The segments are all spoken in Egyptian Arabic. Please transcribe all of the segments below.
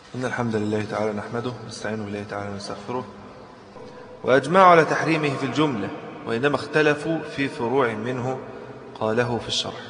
إن الحمد لله تعالى نحمده نستعين بالله تعالى ونستغفره وأجمعوا على تحريمه في الجملة وإنما اختلفوا في فروع منه قاله في الشرح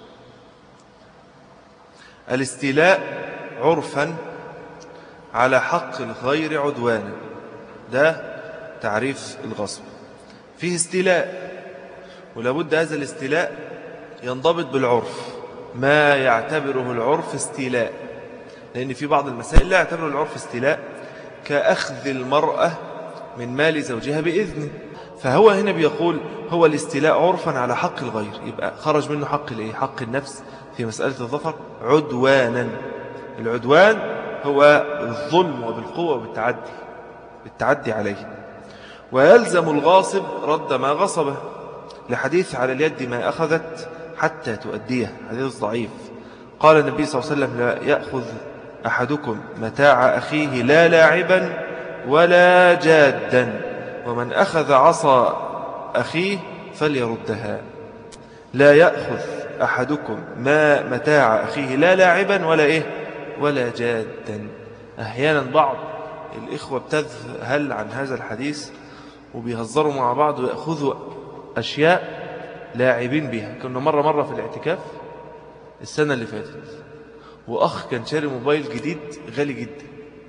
الاستيلاء عرفا على حق الغير عدوانا ده تعريف الغصب فيه استيلاء ولابد هذا الاستيلاء ينضبط بالعرف ما يعتبره العرف استيلاء لأن في بعض المسائل لا يعتبر العرف استيلاء كأخذ المرأة من مال زوجها بإذنه فهو هنا بيقول هو الاستيلاء عرفا على حق الغير يبقى خرج منه حق الايه حق النفس في مسألة الظفر عدوانا العدوان هو الظلم وبالقوة وبالتعدي بالتعدي عليه ويلزم الغاصب رد ما غصبه لحديث على اليد ما أخذت حتى تؤديه حديث ضعيف قال النبي صلى الله عليه وسلم لا يأخذ أحدكم متاع أخيه لا لاعبا ولا جادا ومن أخذ عصا أخيه فليردها لا يأخذ أحدكم ما متاع أخيه لا لاعبا ولا إيه ولا جادا أحيانا بعض الإخوة بتذهل عن هذا الحديث وبيهزروا مع بعض ويأخذوا أشياء لاعبين بها كنا مرة مرة في الاعتكاف السنة اللي فاتت وأخ كان شاري موبايل جديد غالي جدا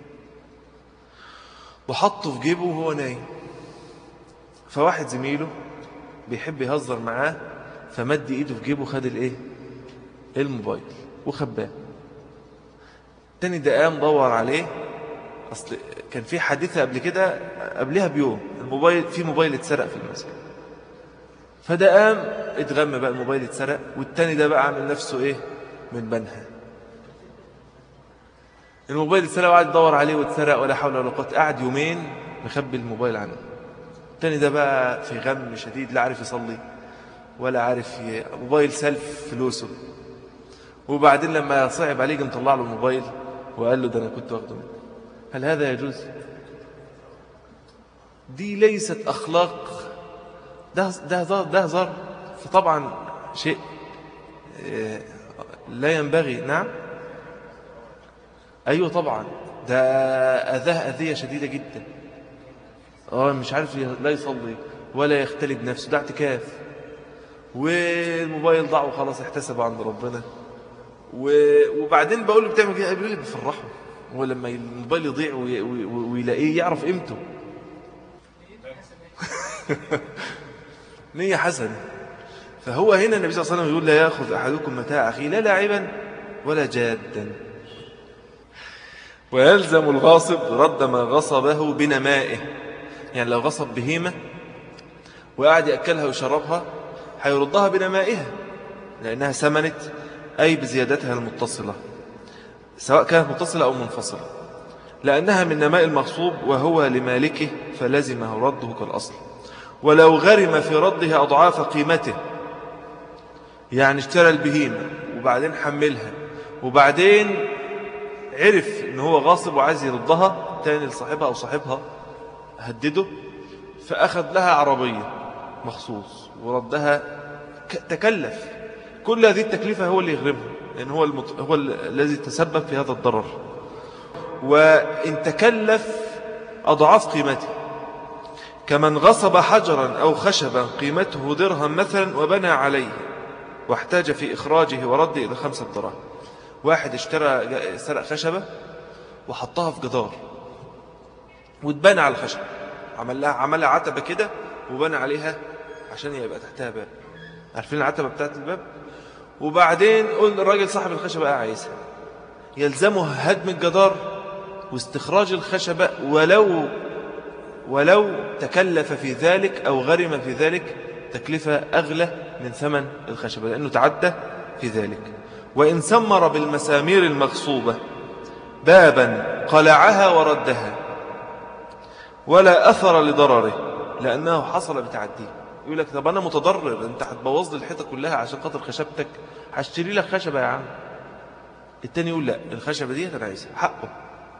وحطه في جيبه وهو نايم فواحد زميله بيحب يهزر معاه فمد ايده في جيبه خد الايه الموبايل وخباه تاني ده قام دور عليه اصل كان في حادثه قبل كده قبلها بيوم الموبايل في موبايل اتسرق في المسجد فده قام اتغم بقى الموبايل اتسرق والتاني ده بقى عامل نفسه ايه من بنها الموبايل اتسرق وقعد يدور عليه واتسرق ولا حول ولا قوه قعد يومين مخبي الموبايل عنه التاني ده بقى في غم شديد لا عارف يصلي ولا عارف ي... موبايل سلف فلوسه وبعدين لما صعب عليه قام طلع له الموبايل وقال له ده انا كنت واخده منه هل هذا يجوز دي ليست اخلاق ده ده ده, ده هزار فطبعا شيء لا ينبغي نعم أيوة طبعا ده أذاه أذية شديدة جدا اه مش عارف لا يصلي ولا يختلي بنفسه ده اعتكاف والموبايل ضاع وخلاص احتسب عند ربنا وبعدين بقول له بتعمل كده بيقول لي بفرحه هو لما الموبايل يضيع ويلاقيه يعرف قيمته نية حسنة فهو هنا النبي صلى الله عليه وسلم يقول لا يأخذ أحدكم متاع أخيه لا لاعبا ولا جادا ويلزم الغاصب رد ما غصبه بنمائه يعني لو غصب بهيمة وقعد يأكلها ويشربها هيردها بنمائها لأنها سمنت أي بزيادتها المتصلة سواء كانت متصلة أو منفصلة لأنها من نماء المغصوب وهو لمالكه فلزمه رده كالأصل ولو غرم في رده أضعاف قيمته يعني اشترى البهيمة وبعدين حملها وبعدين عرف ان هو غاصب وعايز يردها تاني لصاحبها أو صاحبها هدده فأخذ لها عربية مخصوص وردها تكلف كل هذه التكلفة هو اللي يغرمها لأن هو, المت... هو الذي تسبب في هذا الضرر وإن تكلف أضعاف قيمته كمن غصب حجرا أو خشبا قيمته درهم مثلا وبنى عليه واحتاج في إخراجه ورده إلى خمسة دراهم واحد اشترى سرق خشبة وحطها في جدار واتبنى على الخشبة عمل لها عمل لها عتبة كده وبنى عليها عشان يبقى تحتها باب عارفين العتبة بتاعت الباب وبعدين قلنا الراجل صاحب الخشبة بقى عايزها يلزمه هدم الجدار واستخراج الخشبة ولو ولو تكلف في ذلك أو غرم في ذلك تكلفة أغلى من ثمن الخشبة لأنه تعدى في ذلك وإن سمر بالمسامير المغصوبة بابا قلعها وردها ولا أثر لضرره لأنه حصل بتعديه يقول لك طب أنا متضرر أنت هتبوظ لي الحيطة كلها عشان خاطر خشبتك هشتري لك خشبة يا عم التاني يقول لا الخشبة دي أنا عايزها حقه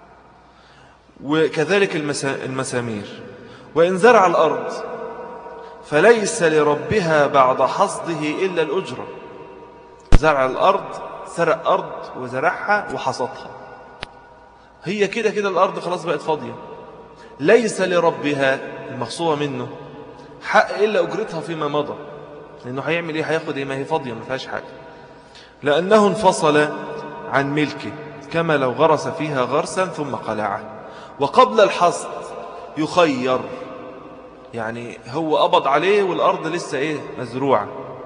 وكذلك المسامير وإن زرع الأرض فليس لربها بعد حصده إلا الأجرة زرع الأرض سرق أرض وزرعها وحصدها هي كده كده الأرض خلاص بقت فاضية ليس لربها المخصوة منه حق إلا أجرتها فيما مضى لأنه هيعمل إيه هياخد إيه ما هي فاضية ما فيهاش حاجة لأنه انفصل عن ملكه كما لو غرس فيها غرسا ثم قلعه وقبل الحصد يخير يعني هو قبض عليه والأرض لسه إيه مزروعة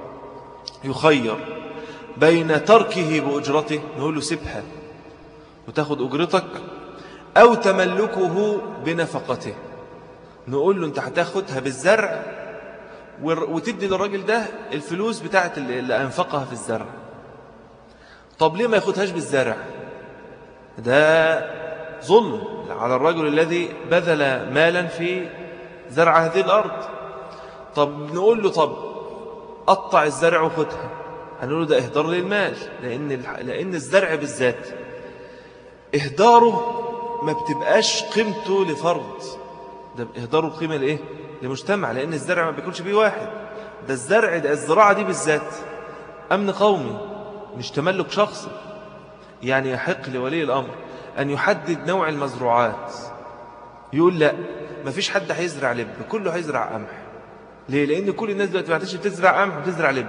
يخير بين تركه بأجرته نقول له سبها وتاخد أجرتك أو تملكه بنفقته نقول له أنت هتاخدها بالزرع وتدي للراجل ده الفلوس بتاعت اللي أنفقها في الزرع طب ليه ما ياخدهاش بالزرع ده ظلم على الرجل الذي بذل مالا في زرع هذه الأرض طب نقول له طب قطع الزرع وخدها هنقول له ده إهدار للمال لأن, لأن الزرع بالذات إهداره ما بتبقاش قيمته لفرد ده إهداره القيمة لإيه؟ لمجتمع لأن الزرع ما بيكونش بيه واحد ده الزرع ده الزراعة دي بالذات أمن قومي مش تملك شخصي يعني يحق لولي الأمر أن يحدد نوع المزروعات يقول لا ما فيش حد هيزرع لب كله هيزرع قمح ليه؟ لأن كل الناس دلوقتي ما بتزرع قمح وبتزرع لب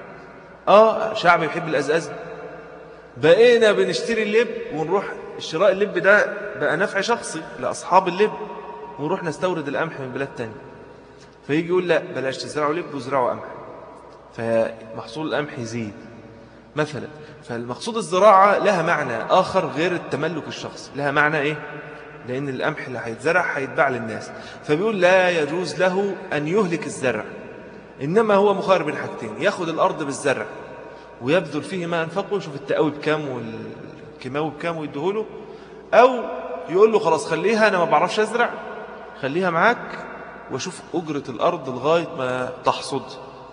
آه شعب يحب الأزاز بقينا بنشتري اللب ونروح الشراء اللب ده بقى نفع شخصي لأصحاب اللب ونروح نستورد القمح من بلاد تانية فيجي يقول لا بلاش تزرعوا لب وزرعوا قمح فمحصول القمح يزيد مثلا فالمقصود الزراعة لها معنى آخر غير التملك الشخصي لها معنى إيه؟ لأن القمح اللي هيتزرع هيتباع للناس فبيقول لا يجوز له أن يهلك الزرع إنما هو مخير بين حاجتين ياخد الأرض بالزرع ويبذل فيه ما أنفقه يشوف التقاوي بكام والكيماوي بكام ويديهوله أو يقول له خلاص خليها أنا ما بعرفش أزرع خليها معاك وشوف أجرة الأرض لغاية ما تحصد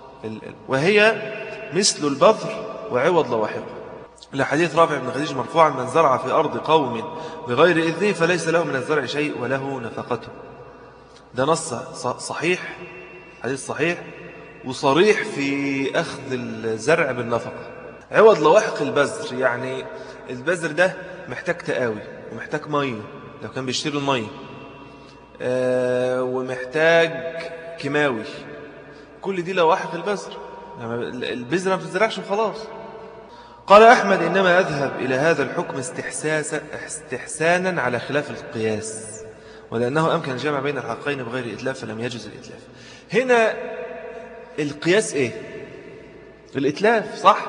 وهي مثل البذر وعوض لواحقه لحديث رافع بن خديج مرفوعا من زرع في أرض قوم بغير إذنه فليس له من الزرع شيء وله نفقته ده نص صحيح حديث صحيح وصريح في أخذ الزرع بالنفقة عوض لواحق البذر يعني البذر ده محتاج تقاوي ومحتاج مية لو كان بيشتري المية آه ومحتاج كيماوي كل دي لواحق البذر البذرة ما بتزرعش وخلاص قال أحمد إنما أذهب إلى هذا الحكم استحسانا على خلاف القياس ولأنه أمكن الجمع بين الحقين بغير إتلاف فلم يجوز الإتلاف هنا القياس إيه الإتلاف صح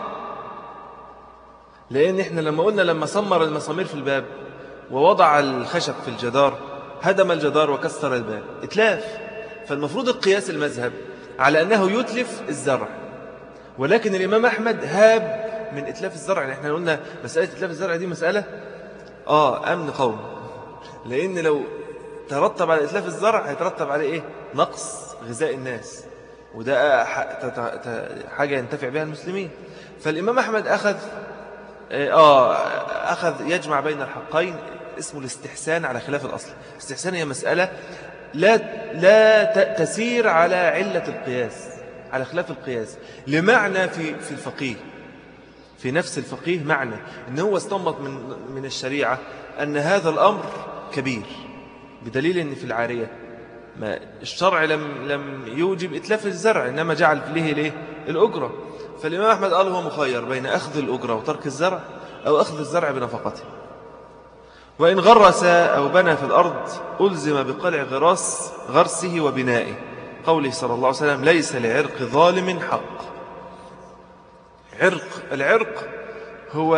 لأن إحنا لما قلنا لما صمر المسامير في الباب ووضع الخشب في الجدار هدم الجدار وكسر الباب إتلاف فالمفروض القياس المذهب على أنه يتلف الزرع ولكن الإمام أحمد هاب من إتلاف الزرع يعني احنا قلنا مسألة إتلاف الزرع دي مسألة آه أمن قوم لأن لو ترتب على إتلاف الزرع هيترتب عليه إيه نقص غذاء الناس وده حاجة ينتفع بها المسلمين فالإمام أحمد أخذ آه أخذ يجمع بين الحقين اسمه الاستحسان على خلاف الأصل الاستحسان هي مسألة لا, لا تسير على علة القياس على خلاف القياس لمعنى في, في الفقيه في نفس الفقيه معنى أنه هو استنبط من, من الشريعة أن هذا الأمر كبير بدليل أن في العارية ما الشرع لم, لم يوجب إتلاف الزرع إنما جعل فيه ليه الأجرة فالإمام أحمد قال هو مخير بين أخذ الأجرة وترك الزرع أو أخذ الزرع بنفقته وإن غرس أو بنى في الأرض ألزم بقلع غراس غرسه وبنائه قوله صلى الله عليه وسلم ليس لعرق ظالم حق عرق العرق هو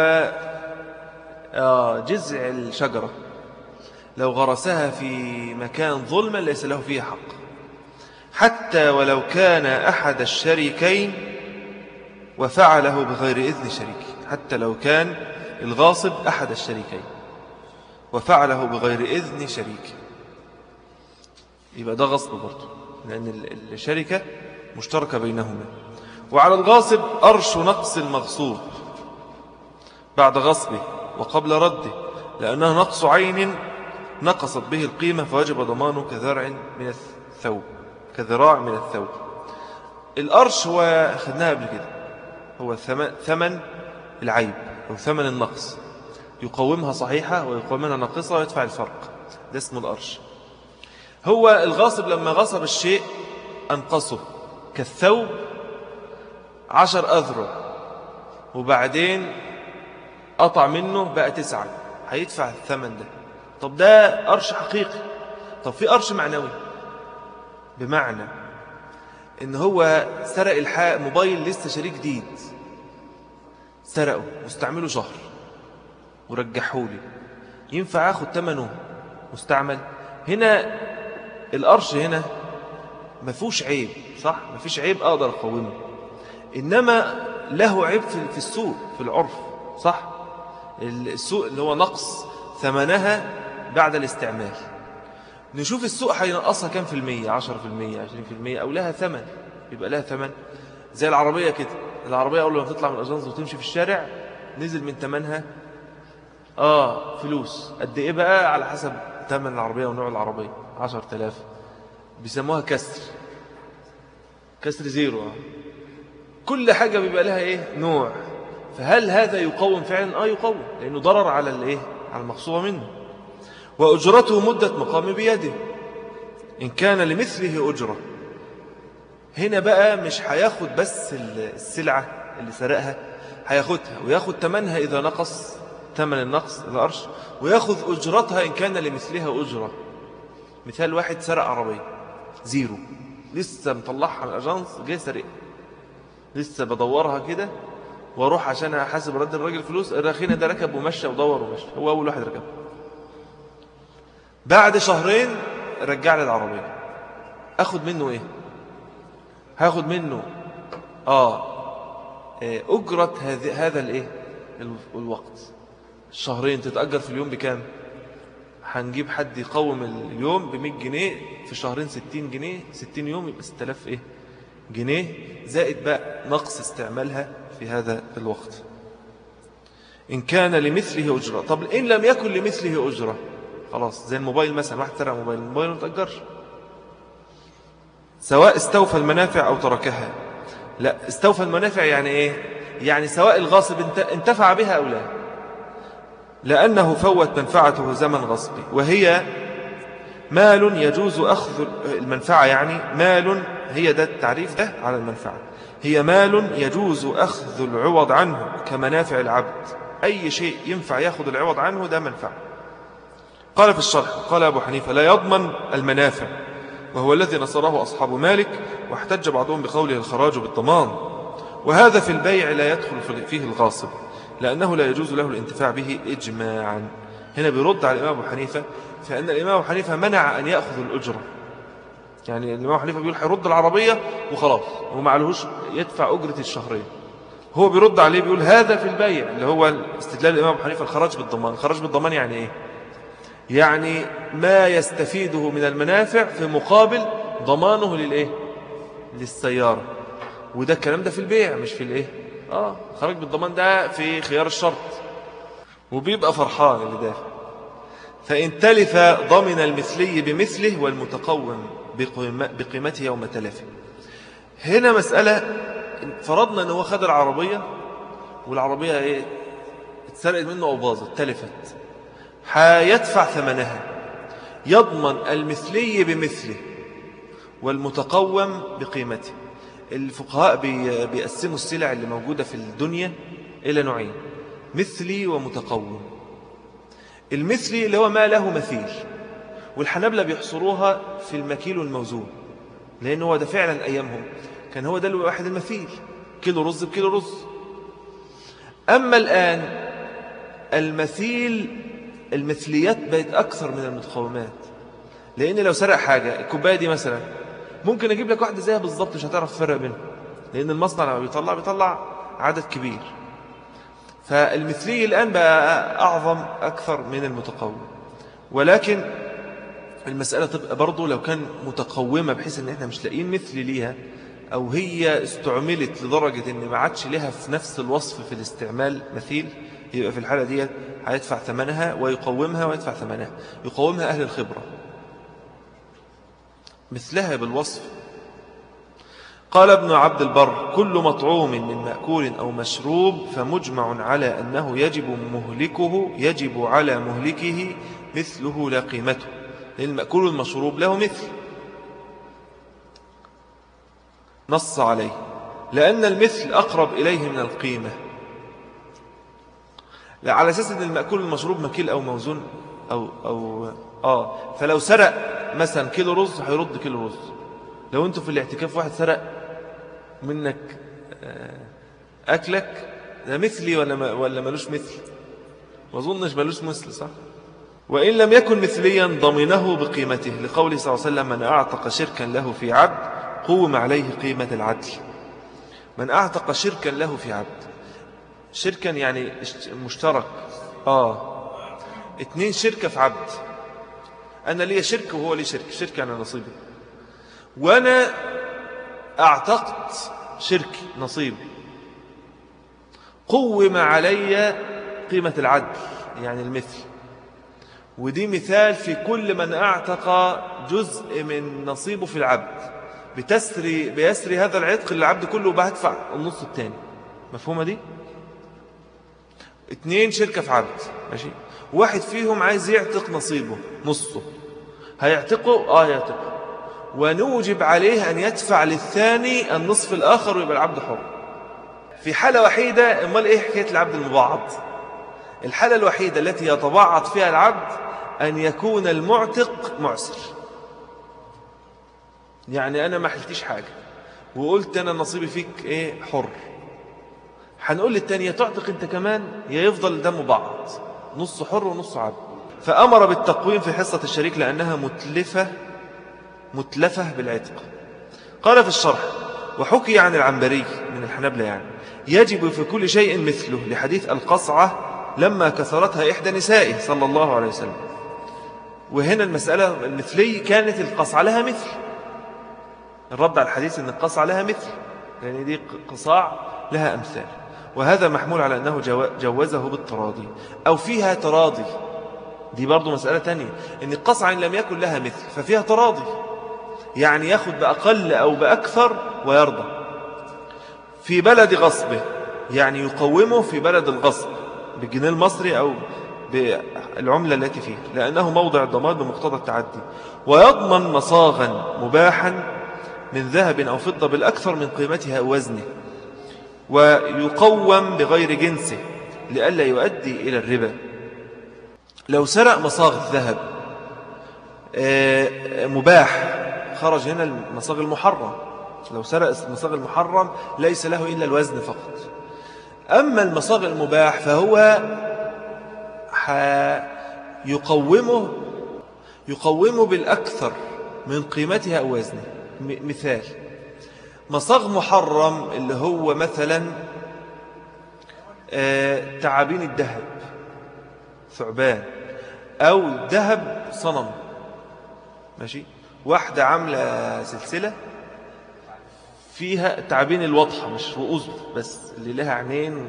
آه، جزع الشجرة لو غرسها في مكان ظلما ليس له فيه حق حتى ولو كان أحد الشريكين وفعله بغير إذن شريكه حتى لو كان الغاصب أحد الشريكين وفعله بغير إذن شريكه يبقى ده غصب برضه لأن الشركة مشتركة بينهما وعلى الغاصب أرش نقص المغصوب بعد غصبه وقبل رده لأنه نقص عين نقصت به القيمة فوجب ضمانه كذرع من الثوب كذراع من الثوب الأرش هو خدناها قبل كده هو ثمن العيب أو ثمن النقص يقومها صحيحة ويقومها ناقصة ويدفع الفرق ده اسمه الأرش هو الغاصب لما غصب الشيء أنقصه كالثوب عشر أذرع وبعدين قطع منه بقى تسعة هيدفع الثمن ده طب ده قرش حقيقي طب في قرش معنوي بمعنى ان هو سرق الحق موبايل لسه شريك جديد سرقه واستعمله شهر ورجحولي ينفع اخد ثمنه مستعمل هنا القرش هنا ما فيهوش عيب صح ما فيش عيب اقدر اقومه انما له عيب في السوق في العرف صح السوق اللي هو نقص ثمنها بعد الاستعمال نشوف السوق هينقصها كام في المية عشر في المية عشرين في المية أو لها ثمن يبقى لها ثمن زي العربية كده العربية أول ما تطلع من الأجنس وتمشي في الشارع نزل من ثمنها آه فلوس قد إيه بقى على حسب ثمن العربية ونوع العربية عشر تلاف بيسموها كسر كسر زيرو كل حاجة بيبقى لها إيه نوع فهل هذا يقوم فعلا آه يقوم لأنه ضرر على الإيه على المقصوبة منه وأجرته مدة مقام بيده إن كان لمثله أجرة هنا بقى مش هياخد بس السلعة اللي سرقها هياخدها وياخد تمنها إذا نقص تمن النقص الأرش وياخذ أجرتها إن كان لمثلها أجرة مثال واحد سرق عربية زيرو لسه مطلعها من الأجانس جاي سرق لسه بدورها كده واروح عشان احاسب رد الراجل فلوس الرخينه ده ركب ومشى ودور ومشى هو اول واحد ركب بعد شهرين رجع لي العربيه اخد منه ايه هاخد منه اه, آه، اجره هذا الايه الوقت الشهرين تتاجر في اليوم بكام هنجيب حد يقوم اليوم ب 100 جنيه في شهرين 60 جنيه 60 يوم يبقى 6000 ايه جنيه زائد بقى نقص استعمالها في هذا الوقت إن كان لمثله أجرة طب إن لم يكن لمثله أجرة خلاص زي الموبايل مثلا واحد سرق موبايل الموبايل ما تأجرش سواء استوفى المنافع أو تركها لا استوفى المنافع يعني إيه يعني سواء الغاصب انتفع بها أو لا لأنه فوت منفعته زمن غصبي وهي مال يجوز أخذ المنفعة يعني مال هي ده التعريف ده على المنفعة هي مال يجوز أخذ العوض عنه كمنافع العبد أي شيء ينفع يأخذ العوض عنه ده منفعة قال في الشرح قال أبو حنيفة لا يضمن المنافع وهو الذي نصره أصحاب مالك واحتج بعضهم بقوله الخراج بالضمان وهذا في البيع لا يدخل فيه الغاصب لأنه لا يجوز له الانتفاع به إجماعا هنا بيرد على الإمام أبو حنيفة فإن الإمام أبو حنيفة منع أن يأخذ الأجرة يعني الإمام حنيفة بيقول هيرد العربية وخلاص وما عليهوش يدفع أجرة الشهرين هو بيرد عليه بيقول هذا في البيع اللي هو استدلال الإمام حنيفة الخراج بالضمان الخراج بالضمان يعني إيه يعني ما يستفيده من المنافع في مقابل ضمانه للإيه للسيارة وده الكلام ده في البيع مش في الإيه آه خراج بالضمان ده في خيار الشرط وبيبقى فرحان اللي دافع فإن تلف ضمن المثلي بمثله والمتقوم بقيمته يوم تلفه هنا مسألة فرضنا أنه خد العربية والعربية ايه اتسرقت منه أو باظت تلفت هيدفع ثمنها يضمن المثلي بمثله والمتقوم بقيمته الفقهاء بيقسموا السلع اللي موجودة في الدنيا إلى نوعين مثلي ومتقوم المثلي اللي هو ما له مثيل والحنبلة بيحصروها في المكيل والموزون لأنه هو ده فعلا أيامهم كان هو ده الواحد المثيل كيلو رز بكيلو رز أما الآن المثيل المثليات بقت أكثر من المتقومات لأن لو سرق حاجة الكوباية دي مثلا ممكن أجيب لك واحدة زيها بالظبط مش هتعرف تفرق بينها لأن المصنع لما بيطلع بيطلع عدد كبير فالمثلي الآن بقى أعظم أكثر من المتقوم ولكن المسألة تبقى برضو لو كان متقومة بحيث ان احنا مش لاقيين مثل ليها او هي استعملت لدرجة ان ما عادش لها في نفس الوصف في الاستعمال مثيل يبقى في الحالة دي هيدفع ثمنها ويقومها ويدفع ثمنها يقومها أهل الخبرة مثلها بالوصف قال ابن عبد البر كل مطعوم من مأكول أو مشروب فمجمع على أنه يجب مهلكه يجب على مهلكه مثله لا قيمته لأن المأكول المشروب له مثل نص عليه لأن المثل أقرب إليه من القيمة لا على أساس أن المأكول المشروب مكيل أو موزون أو, أو آه فلو سرق مثلا كيلو رز هيرد كيلو رز لو أنتوا في الاعتكاف واحد سرق منك آه، أكلك ده مثلي ولا, ولا ملوش مثل ما أظنش ملوش مثل صح وإن لم يكن مثليا ضمنه بقيمته لقوله صلى الله عليه وسلم من أعتق شركا له في عبد قوم عليه قيمة العدل من أعتق شركا له في عبد شركا يعني مشترك آه اتنين شركة في عبد أنا لي شركة وهو لي شركة شركة أنا نصيبي وأنا أعتقت شركي نصيبي قوم علي قيمة العدل يعني المثل ودي مثال في كل من أعتق جزء من نصيبه في العبد بتسري بيسري هذا العتق للعبد كله وبهدفع النص الثاني مفهومة دي اتنين شركة في عبد ماشي واحد فيهم عايز يعتق نصيبه نصه هيعتقه اه يعتقه ونوجب عليه أن يدفع للثاني النصف الآخر ويبقى العبد حر في حالة وحيدة امال ايه حكاية العبد المبعض الحالة الوحيدة التي يتبعض فيها العبد أن يكون المعتق معسر يعني أنا ما حلتيش حاجة وقلت أنا نصيبي فيك إيه حر هنقول للتانية تعتق أنت كمان يا يفضل دم بعض نص حر ونص عبد فأمر بالتقويم في حصة الشريك لأنها متلفة متلفة بالعتق قال في الشرح وحكي عن العنبري من الحنبلة يعني يجب في كل شيء مثله لحديث القصعة لما كثرتها إحدى نسائه صلى الله عليه وسلم وهنا المسألة المثلي كانت القصعة لها مثل الرد على الحديث أن القصع لها مثل يعني دي قصاع لها أمثال وهذا محمول على أنه جوزه بالتراضي أو فيها تراضي دي برضو مسألة تانية إن القصع إن لم يكن لها مثل ففيها تراضي يعني ياخد بأقل أو بأكثر ويرضى في بلد غصبه يعني يقومه في بلد الغصب بالجنيه المصري أو بالعملة التي فيه لأنه موضع الضمان بمقتضى التعدي ويضمن مصاغا مباحا من ذهب أو فضة بالأكثر من قيمتها أو وزنه ويقوم بغير جنسه لئلا يؤدي إلى الربا لو سرق مصاغ الذهب آه، مباح خرج هنا المصاغ المحرم لو سرق المصاغ المحرم ليس له إلا الوزن فقط أما المصاغ المباح فهو يقومه يقومه بالأكثر من قيمتها أو وزنه مثال مصاغ محرم اللي هو مثلا آه، تعابين الذهب ثعبان أو ذهب صنم ماشي واحدة عاملة سلسلة فيها تعابين الواضحة مش رؤوس بس اللي لها عينين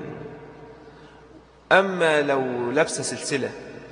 أما لو لابسة سلسلة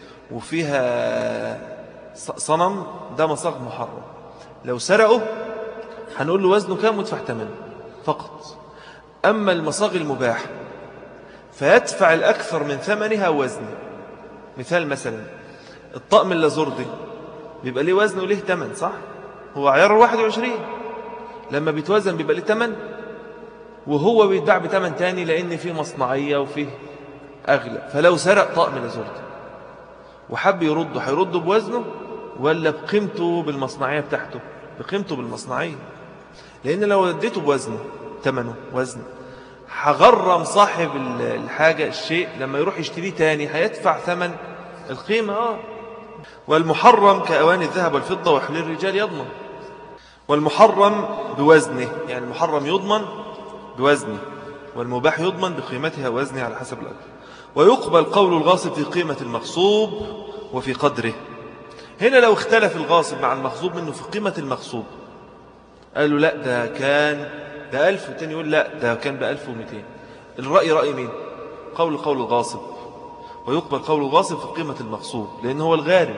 وفيها صنم ده مصاغ محرم لو سرقه هنقول له وزنه كام وادفع ثمنه فقط أما المصاغ المباح فيدفع الأكثر من ثمنها وزنه مثال مثلا الطقم اللازوردي بيبقى ليه وزن وليه ثمن صح هو عيار 21 لما بيتوزن بيبقى ليه ثمن وهو بيتباع بثمن تاني لأن فيه مصنعية وفيه أغلى فلو سرق طقم لازوردي وحب يرده هيرده بوزنه ولا بقيمته بالمصنعية بتاعته بقيمته بالمصنعية لأن لو اديته بوزنه ثمنه وزن هغرم صاحب الحاجة الشيء لما يروح يشتريه تاني هيدفع ثمن القيمة آه والمحرم كأواني الذهب والفضة وحلي الرجال يضمن والمحرم بوزنه يعني المحرم يضمن بوزنه والمباح يضمن بقيمتها وزنه على حسب الأجر ويقبل قول الغاصب في قيمة المغصوب وفي قدره هنا لو اختلف الغاصب مع المغصوب منه في قيمة المغصوب قالوا لا ده كان ده ألف والتاني يقول لا ده كان بألف ومئتين الرأي رأي مين قول قول الغاصب ويقبل قول الغاصب في قيمة المغصوب لأنه هو الغارم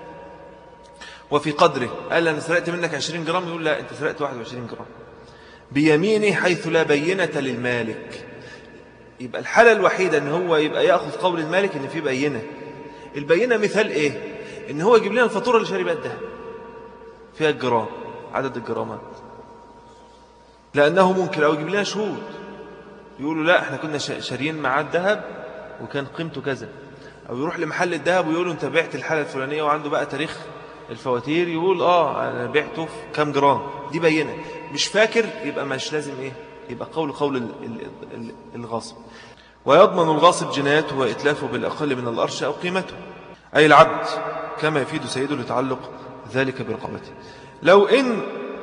وفي قدره قال أنا سرقت منك 20 جرام يقول لا أنت سرقت 21 جرام بيمينه حيث لا بينة للمالك يبقى الحالة الوحيدة ان هو يبقى يأخذ قول المالك ان في بينة البينة مثال ايه ان هو يجيب لنا الفاتورة اللي شاري بها الذهب فيها الجرام عدد الجرامات لأنه ممكن أو يجيب لنا شهود يقولوا لا احنا كنا شاريين معاه الذهب وكان قيمته كذا أو يروح لمحل الذهب ويقولوا انت بعت الحالة الفلانية وعنده بقى تاريخ الفواتير يقول اه انا بعته في كام جرام دي بينة مش فاكر يبقى مش لازم ايه يبقى قول قول الغاصب ويضمن الغاصب جنايته وإتلافه بالأقل من الأرش أو قيمته أي العبد كما يفيد سيده لتعلق ذلك برقبته لو إن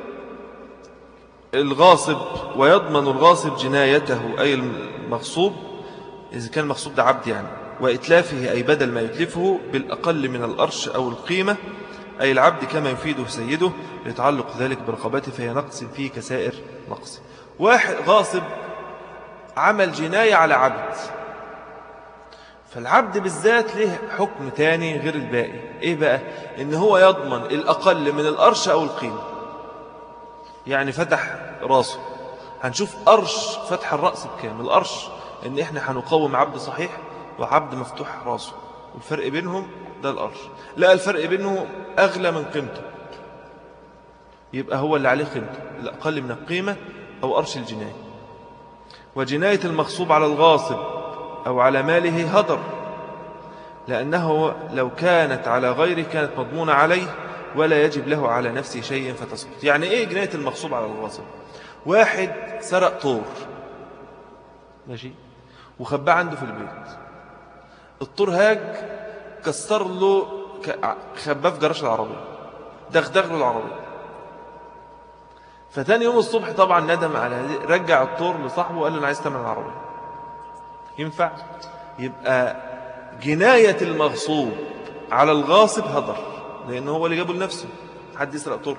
الغاصب ويضمن الغاصب جنايته أي المغصوب إذا كان المغصوب ده عبد يعني وإتلافه أي بدل ما يتلفه بالأقل من الأرش أو القيمة أي العبد كما يفيده سيده لتعلق ذلك برقبته فهي نقص فيه كسائر نقص واحد غاصب عمل جناية على عبد فالعبد بالذات له حكم تاني غير الباقي ايه بقى ان هو يضمن الاقل من الارش او القيمة يعني فتح راسه هنشوف أرش فتح الرأس بكام الأرش إن إحنا هنقوم عبد صحيح وعبد مفتوح راسه والفرق بينهم ده الأرش لا الفرق بينهم أغلى من قيمته يبقى هو اللي عليه قيمته الأقل من القيمة أو أرش الجناية وجناية المغصوب على الغاصب أو على ماله هدر لأنه لو كانت على غيره كانت مضمونة عليه ولا يجب له على نفسه شيء فتسقط يعني إيه جناية المغصوب على الغاصب واحد سرق طور ماشي وخباه عنده في البيت الطور هاج كسر له خباه في جراج العربية دغدغ له العربية فتاني يوم الصبح طبعا ندم على هذه رجع الطور لصاحبه وقال له انا عايز تمن العربية ينفع يبقى جناية المغصوب على الغاصب هدر لأنه هو اللي جابه لنفسه حد يسرق طور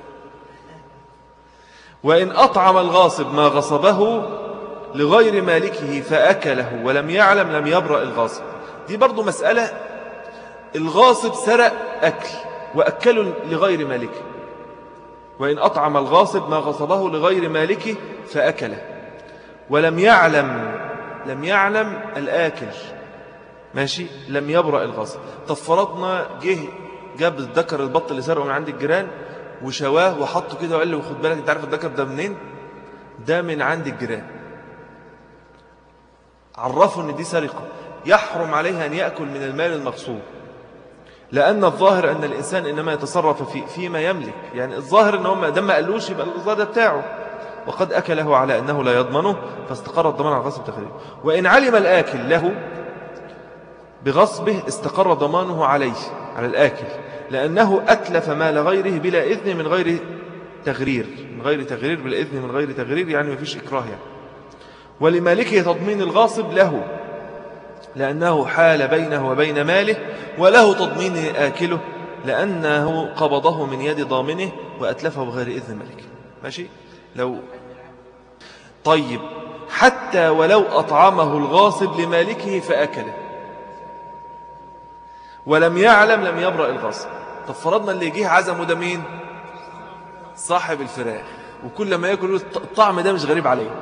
وإن أطعم الغاصب ما غصبه لغير مالكه فأكله ولم يعلم لم يبرأ الغاصب دي برضو مسألة الغاصب سرق أكل وأكله لغير مالكه وإن أطعم الغاصب ما غصبه لغير مالكه فأكله ولم يعلم لم يعلم الآكل ماشي لم يبرأ الغاصب طب فرضنا جه جاب الذكر البط اللي سرقه من عند الجيران وشواه وحطه كده وقال له خد بالك انت عارف الذكر ده منين ده من عند الجيران عرفوا ان دي سرقة يحرم عليها ان يأكل من المال المغصوب لأن الظاهر أن الإنسان إنما يتصرف في فيما يملك يعني الظاهر أنه ما دم قالوش يبقى الظاهر ده بتاعه وقد أكله على أنه لا يضمنه فاستقر الضمان على غصب تخريبه وإن علم الآكل له بغصبه استقر ضمانه عليه على الآكل لأنه أتلف مال غيره بلا إذن من غير تغرير من غير تغرير بلا إذن من غير تغرير يعني ما فيش إكراه يعني ولمالكه تضمين الغاصب له لأنه حال بينه وبين ماله وله تضمين آكله لأنه قبضه من يد ضامنه وأتلفه بغير إذن ملك ماشي لو طيب حتى ولو أطعمه الغاصب لمالكه فأكله ولم يعلم لم يبرأ الغاصب طب فرضنا اللي يجيه عزمه ده مين صاحب الفراخ وكل ما يأكل الطعم ده مش غريب عليه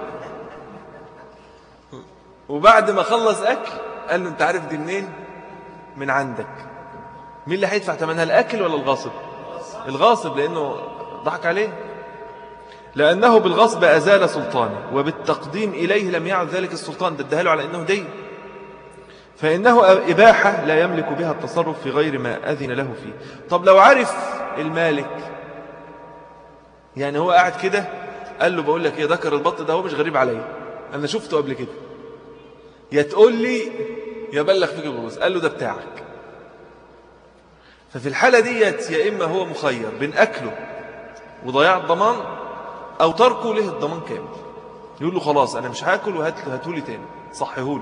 وبعد ما خلص أكل قال له انت عارف دي منين من عندك مين اللي هيدفع ثمنها الاكل ولا الغاصب الغاصب لانه ضحك عليه لأنه بالغصب أزال سلطانه وبالتقديم إليه لم يعد ذلك السلطان ده ادهاله على أنه دين فإنه إباحة لا يملك بها التصرف في غير ما أذن له فيه طب لو عرف المالك يعني هو قاعد كده قال له بقول لك ايه ذكر البط ده هو مش غريب عليا أنا شفته قبل كده يا تقول لي يبلغ فيك الغروس قال له ده بتاعك ففي الحالة ديت يا إما هو مخير بين أكله وضياع الضمان أو تركه له الضمان كامل يقول له خلاص أنا مش هاكل وهاته لي تاني صحيه لي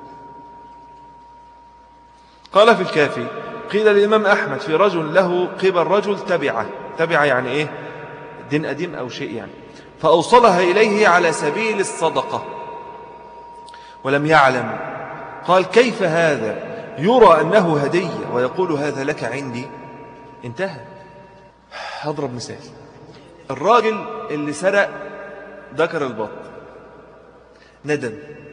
قال في الكافي قيل للإمام أحمد في رجل له قبل رجل تبعه تبعه يعني إيه دين قديم أو شيء يعني فأوصلها إليه على سبيل الصدقة ولم يعلم قال كيف هذا يرى أنه هدية ويقول هذا لك عندي انتهى أضرب مثال الراجل اللي سرق ذكر البط ندم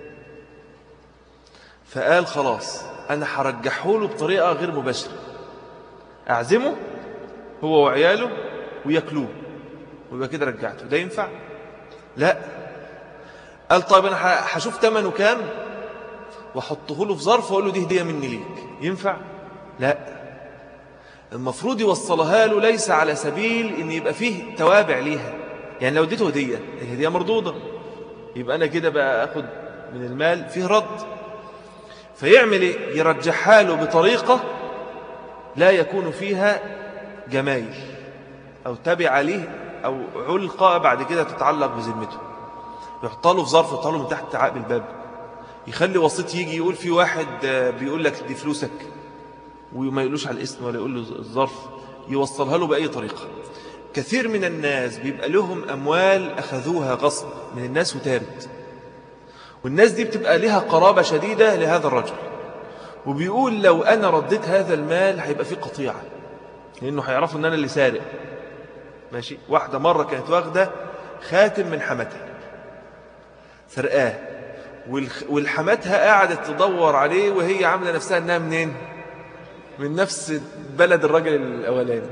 فقال خلاص أنا هرجحه له بطريقة غير مباشرة أعزمه هو وعياله ويأكلوه ويبقى كده رجعته ده ينفع لا قال طيب أنا هشوف ثمنه كام وحطه له في ظرف وأقول له دي هدية مني ليك ينفع لا المفروض يوصلها له ليس على سبيل ان يبقى فيه توابع ليها يعني لو اديته هدية الهدية مردودة يبقى أنا كده بقى أخد من المال فيه رد فيعمل إيه؟ يرجحها له بطريقة لا يكون فيها جمايل أو تبع عليه أو علقة بعد كده تتعلق بذمته يحط له في ظرف يحط له من تحت عقب الباب يخلي وسيط يجي يقول في واحد بيقول لك دي فلوسك وما يقولوش على الاسم ولا يقول له الظرف يوصلها له بأي طريقة كثير من الناس بيبقى لهم أموال أخذوها غصب من الناس وتابت والناس دي بتبقى لها قرابة شديدة لهذا الرجل وبيقول لو أنا رديت هذا المال هيبقى فيه قطيعة لأنه هيعرفوا أن أنا اللي سارق ماشي واحدة مرة كانت واخدة خاتم من حمتها سرقاه والحماتها قاعدت تدور عليه وهي عاملة نفسها أنها منين من نفس بلد الرجل الأولاني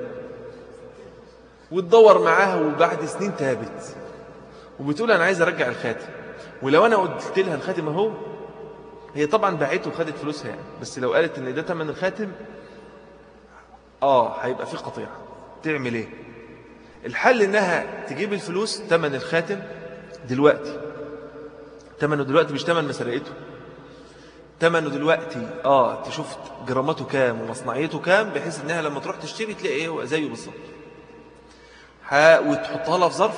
وتدور معاها وبعد سنين تابت وبتقول أنا عايز أرجع الخاتم ولو أنا قلت لها الخاتم أهو هي طبعا باعته وخدت فلوسها يعني بس لو قالت إن ده تمن الخاتم آه هيبقى في قطيعة تعمل إيه الحل إنها تجيب الفلوس تمن الخاتم دلوقتي تمنه دلوقتي مش تمن ما سرقته تمنه دلوقتي اه تشوف جراماته كام ومصنعيته كام بحيث انها لما تروح تشتري تلاقي ايه زيه بالظبط وتحطها لها في ظرف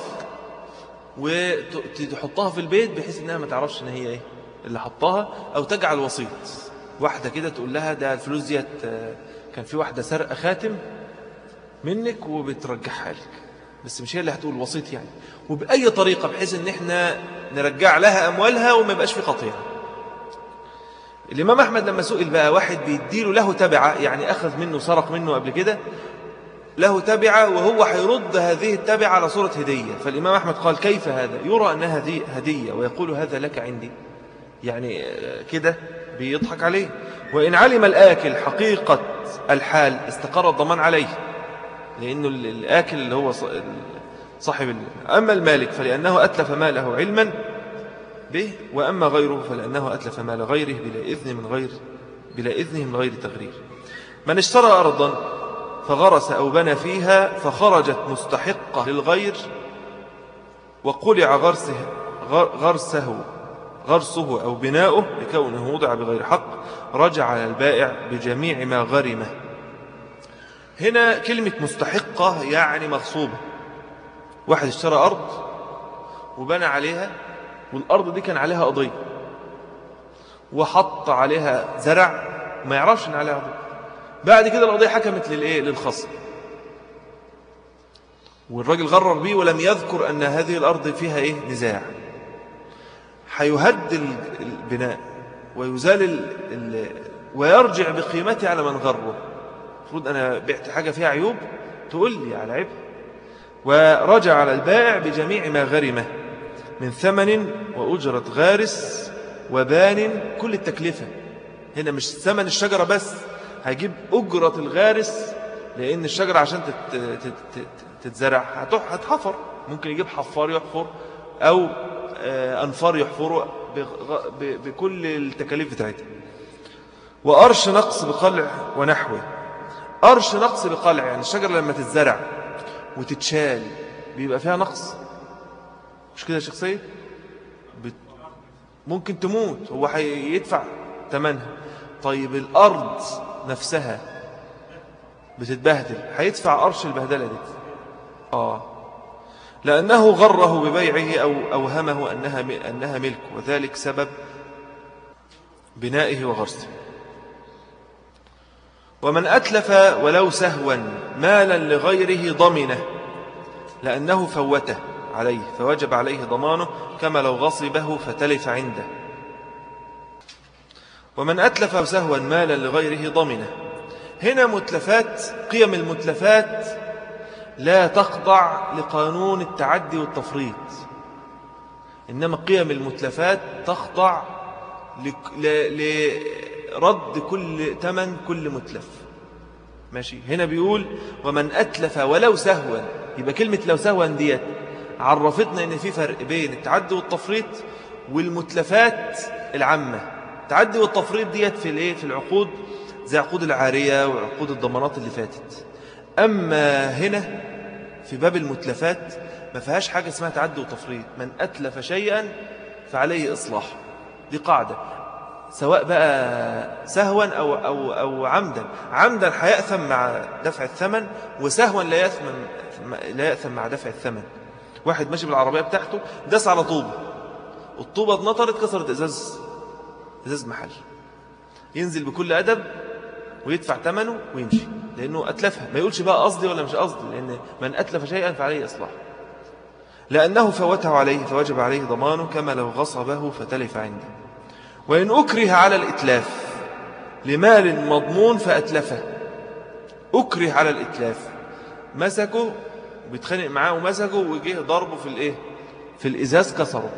وتحطها في البيت بحيث انها ما تعرفش ان هي ايه اللي حطها او تجعل وسيط واحدة كده تقول لها ده الفلوس ديت كان في واحدة سرقة خاتم منك وبترجعها لك بس مش هي اللي هتقول وسيط يعني وبأي طريقة بحيث ان احنا نرجع لها اموالها وما يبقاش في قطيعة الإمام أحمد لما سئل بقى واحد بيديله له تبعة يعني أخذ منه سرق منه قبل كده له تبعة وهو حيرد هذه التبعة على صورة هدية فالإمام أحمد قال كيف هذا يرى أنها هدية ويقول هذا لك عندي يعني كده بيضحك عليه وإن علم الآكل حقيقة الحال استقر الضمان عليه لأنه الآكل اللي هو صاحب أما المالك فلأنه أتلف ماله علما به وأما غيره فلأنه أتلف مال غيره بلا إذن من غير بلا إذنه من غير تغرير من اشترى أرضا فغرس أو بنى فيها فخرجت مستحقة للغير وقلع غرسه غرسه غرسه أو بناؤه لكونه وضع بغير حق رجع على البائع بجميع ما غرمه هنا كلمة مستحقة يعني مغصوبة واحد اشترى أرض وبنى عليها والأرض دي كان عليها قضية وحط عليها زرع ما يعرفش ان عليها قضية بعد كده القضية حكمت للإيه؟ للخصم والراجل غرر بيه ولم يذكر أن هذه الأرض فيها إيه؟ نزاع حيهد البناء ويزال ال ال ويرجع بقيمته على من غره المفروض أنا بعت حاجة فيها عيوب تقول لي على عيب ورجع على البائع بجميع ما غرمه من ثمن وأجرة غارس وبان كل التكلفة هنا مش ثمن الشجرة بس هيجيب أجرة الغارس لأن الشجرة عشان تتزرع هتحفر ممكن يجيب حفار يحفر أو أنفار يحفروا بكل التكاليف بتاعتها وأرش نقص بقلع ونحوه أرش نقص بقلع يعني الشجرة لما تتزرع وتتشال بيبقى فيها نقص مش كده يا شيخ سيد بت... ممكن تموت هو هيدفع ثمنها طيب الأرض نفسها بتتبهدل هيدفع قرش البهدلة دي آه لأنه غره ببيعه أو أوهمه أنها, أنها ملك وذلك سبب بنائه وغرسه ومن أتلف ولو سهوا مالا لغيره ضمنه لأنه فوته عليه فوجب عليه ضمانه كما لو غصبه فتلف عنده ومن أتلف سهوا مالا لغيره ضمنه هنا متلفات قيم المتلفات لا تخضع لقانون التعدي والتفريط إنما قيم المتلفات تخضع لرد كل تمن كل متلف ماشي هنا بيقول ومن أتلف ولو سهوا يبقى كلمة لو سهوا ديت عرفتنا ان في فرق بين التعدي والتفريط والمتلفات العامة التعدي والتفريط ديت في الايه في العقود زي عقود العارية وعقود الضمانات اللي فاتت أما هنا في باب المتلفات ما فيهاش حاجة اسمها تعدي وتفريط من أتلف شيئا فعليه إصلاح دي قاعدة سواء بقى سهوا أو, أو, أو عمدا عمدا هيأثم مع دفع الثمن وسهوا لا يأثم, لا يأثم مع دفع الثمن واحد ماشي بالعربية بتاعته داس على طوبة الطوبة اتنطرت كسرت إزاز إزاز محل ينزل بكل أدب ويدفع ثمنه ويمشي لأنه أتلفها ما يقولش بقى قصدي ولا مش قصدي لأن من أتلف شيئا فعليه إصلاح لأنه فوته عليه فوجب عليه ضمانه كما لو غصبه فتلف عنده وإن أكره على الإتلاف لمال مضمون فأتلفه أكره على الإتلاف مسكه بيتخانق معاه ومسكه وجيه ضربه في الإيه في الإزاز كسره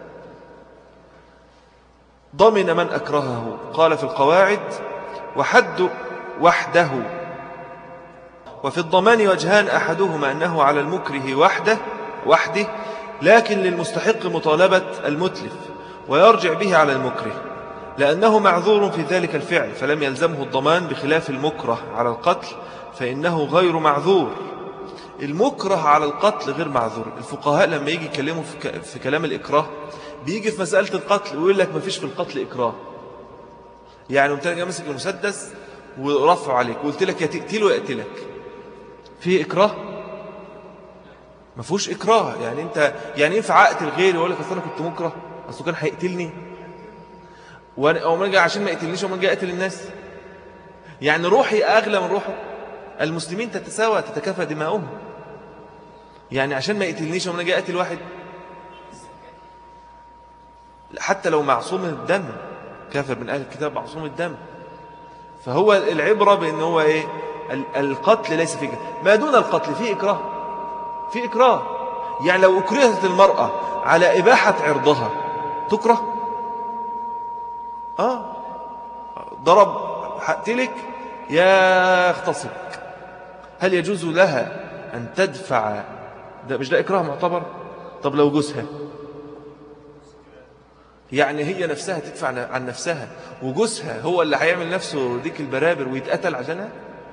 ضمن من أكرهه قال في القواعد وحد وحده وفي الضمان وجهان أحدهما أنه على المكره وحده وحده لكن للمستحق مطالبة المتلف ويرجع به على المكره لأنه معذور في ذلك الفعل فلم يلزمه الضمان بخلاف المكره على القتل فإنه غير معذور المكره على القتل غير معذور الفقهاء لما يجي يكلموا في كلام الإكراه بيجي في مسألة القتل ويقول لك ما فيش في القتل إكراه يعني قلت لك مسك المسدس ورفعه عليك وقلت لك يا تقتله يا يقتلك في إكراه ما فيهوش إكراه يعني أنت يعني ينفع أقتل غيري وأقول لك أصل أنا كنت مكره أصله كان هيقتلني أو من جاي عشان ما يقتلنيش ومن جاي أقتل الناس يعني روحي أغلى من روحه المسلمين تتساوى تتكافى دماؤهم يعني عشان ما يقتلنيش ومن جاي أقتل واحد حتى لو معصوم الدم كافر من أهل الكتاب معصوم الدم فهو العبرة بأن هو إيه القتل ليس فيه ما دون القتل فيه إكراه فيه إكراه يعني لو أكرهت المرأة على إباحة عرضها تكره آه ضرب حقتلك يا اختصبك هل يجوز لها أن تدفع ده مش ده إكراه معتبر طب لو جوزها يعني هي نفسها تدفع عن نفسها وجوزها هو اللي هيعمل نفسه ديك البرابر ويتقتل عشانها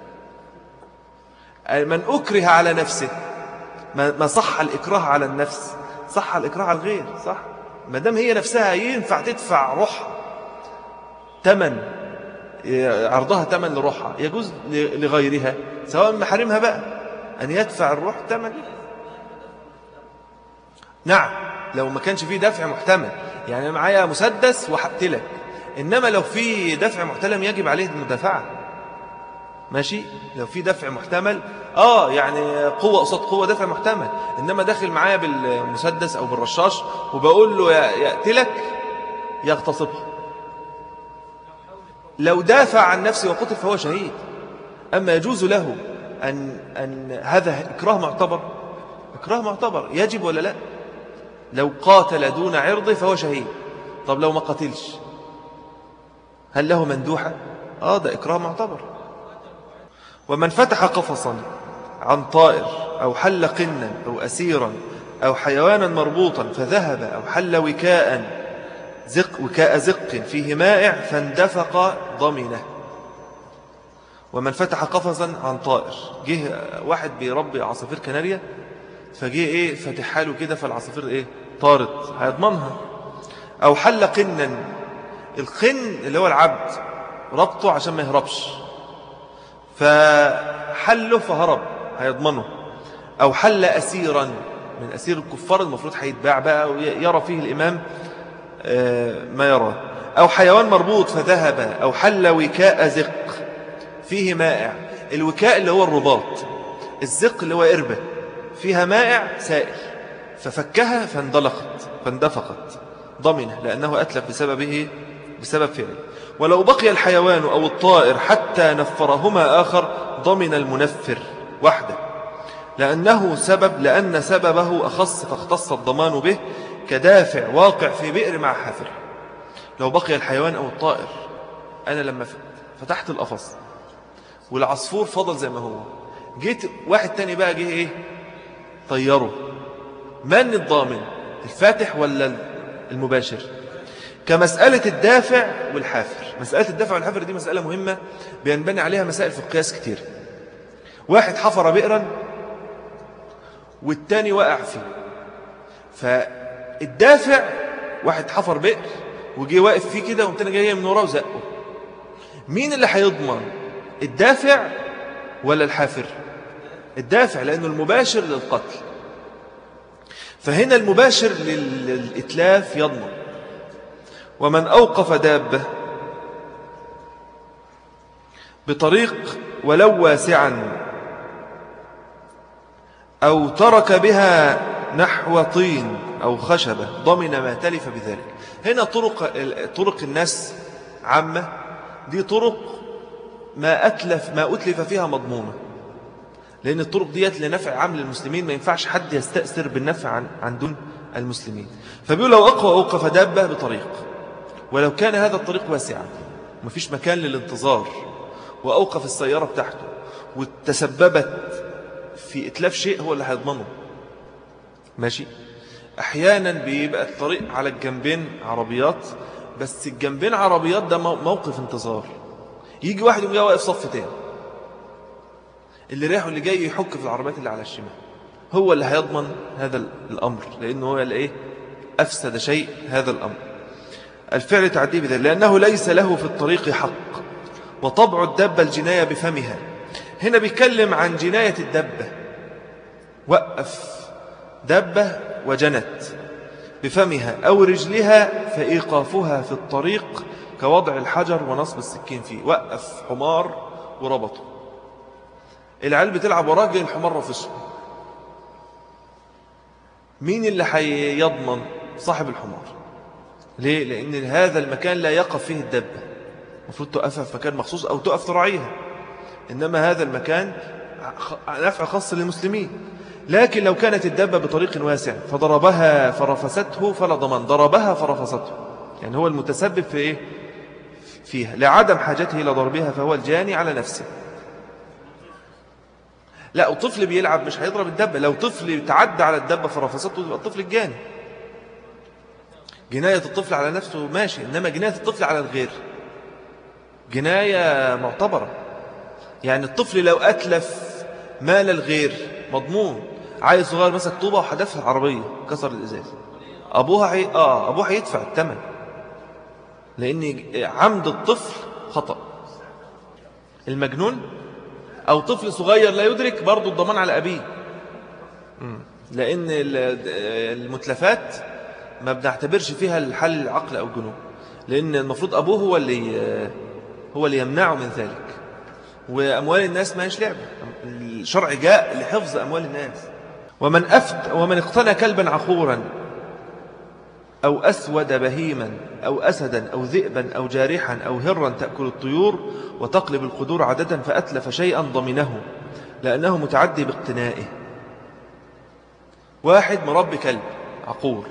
من أكره على نفسه ما صح الإكراه على النفس صح الإكراه على الغير صح ما دام هي نفسها ينفع تدفع روحها تمن عرضها تمن لروحها يجوز لغيرها سواء محارمها بقى أن يدفع الروح تمن نعم لو ما كانش فيه دفع محتمل يعني معايا مسدس وحقتلك إنما لو في دفع محتمل يجب عليه المدافعة ماشي لو في دفع محتمل آه يعني قوة قصاد قوة دفع محتمل إنما داخل معايا بالمسدس أو بالرشاش وبقول له يقتلك يغتصبها لو دافع عن نفسه وقتل فهو شهيد أما يجوز له أن, أن هذا إكراه معتبر إكراه معتبر يجب ولا لا لو قاتل دون عرضه فهو شهيد طب لو ما قتلش هل له مندوحة آه ده إكراه معتبر ومن فتح قفصا عن طائر أو حل قنا أو أسيرا أو حيوانا مربوطا فذهب أو حل وكاء زق وكاء زق فيه مائع فاندفق ضمنه ومن فتح قفزا عن طائر جه واحد بيربي عصافير كناريا فجه ايه فتح له كده فالعصافير ايه طارت هيضمنها او حل قنا القن اللي هو العبد ربطه عشان ما يهربش فحله فهرب هيضمنه او حل اسيرا من اسير الكفار المفروض هيتباع بقى ويرى فيه الامام آه، ما يراه أو حيوان مربوط فذهب أو حل وكاء زق فيه مائع الوكاء اللي هو الرباط الزق اللي هو إربة فيها مائع سائل ففكها فاندلقت فاندفقت ضمنه لأنه أتلف بسببه بسبب فعله ولو بقي الحيوان أو الطائر حتى نفرهما آخر ضمن المنفر وحده لأنه سبب لأن سببه أخص فاختص الضمان به كدافع واقع في بئر مع حافر لو بقي الحيوان أو الطائر أنا لما فتحت القفص والعصفور فضل زي ما هو جيت واحد تاني بقى جه ايه طيره من الضامن الفاتح ولا المباشر كمسألة الدافع والحافر مسألة الدافع والحافر دي مسألة مهمة بينبني عليها مسائل في القياس كتير واحد حفر بئرا والتاني وقع فيه فالدافع واحد حفر بئر وجي واقف فيه كده ومتاني جاي من وراه وزقه مين اللي هيضمن الدافع ولا الحافر الدافع لأنه المباشر للقتل فهنا المباشر للإتلاف يضمن ومن أوقف دابة بطريق ولو واسعا أو ترك بها نحو طين أو خشبة ضمن ما تلف بذلك هنا طرق, طرق الناس عامة دي طرق ما أتلف, ما أتلف فيها مضمونة لأن الطرق ديت لنفع عام للمسلمين ما ينفعش حد يستأثر بالنفع عن, عن دون المسلمين فبيقول لو أقوى أوقف دابة بطريق ولو كان هذا الطريق واسعا ومفيش مكان للانتظار وأوقف السيارة بتاعته وتسببت في إتلاف شيء هو اللي هيضمنه ماشي أحيانا بيبقى الطريق على الجنبين عربيات بس الجنبين عربيات ده موقف انتظار يجي واحد يقوم جاي واقف صف تاني اللي رايح واللي جاي يحك في العربيات اللي على الشمال هو اللي هيضمن هذا الأمر لأنه هو اللي إيه أفسد شيء هذا الأمر الفعل تعديه بذلك لأنه ليس له في الطريق حق وطبع الدبة الجناية بفمها هنا بيتكلم عن جناية الدبة وقف دبة وجنت بفمها أو رجلها فإيقافها في الطريق كوضع الحجر ونصب السكين فيه وقف حمار وربطه العيال بتلعب وراه جاي الحمار رفسه مين اللي هيضمن صاحب الحمار ليه لأن هذا المكان لا يقف فيه الدبة المفروض تقفها في مكان مخصوص أو تقف تراعيها إنما هذا المكان نفع خاص للمسلمين لكن لو كانت الدبة بطريق واسع فضربها فرفسته فلا ضمان ضربها فرفسته يعني هو المتسبب في إيه؟ فيها لعدم حاجته إلى ضربها فهو الجاني على نفسه لا الطفل بيلعب مش هيضرب الدبة لو طفل تعدى على الدبة فرفسته يبقى الطفل الجاني جناية الطفل على نفسه ماشي إنما جناية الطفل على الغير جناية معتبرة يعني الطفل لو أتلف مال الغير مضمون عيل صغير مسك طوبة وحدفها العربية كسر الإزاز أبوها هي... آه أبوها هيدفع الثمن لأن عمد الطفل خطأ المجنون أو طفل صغير لا يدرك برضو الضمان على أبيه لأن المتلفات ما بنعتبرش فيها الحل العقل أو الجنون لأن المفروض أبوه هو اللي هو اللي يمنعه من ذلك وأموال الناس ما هيش لعبة الشرع جاء لحفظ أموال الناس ومن, أفت ومن اقتنى كلبا عخورا أو أسود بهيما أو أسدا أو ذئبا أو جارحا أو هرا تأكل الطيور وتقلب القدور عادة فأتلف شيئا ضمنه لأنه متعدي باقتنائه واحد مربي كلب عقور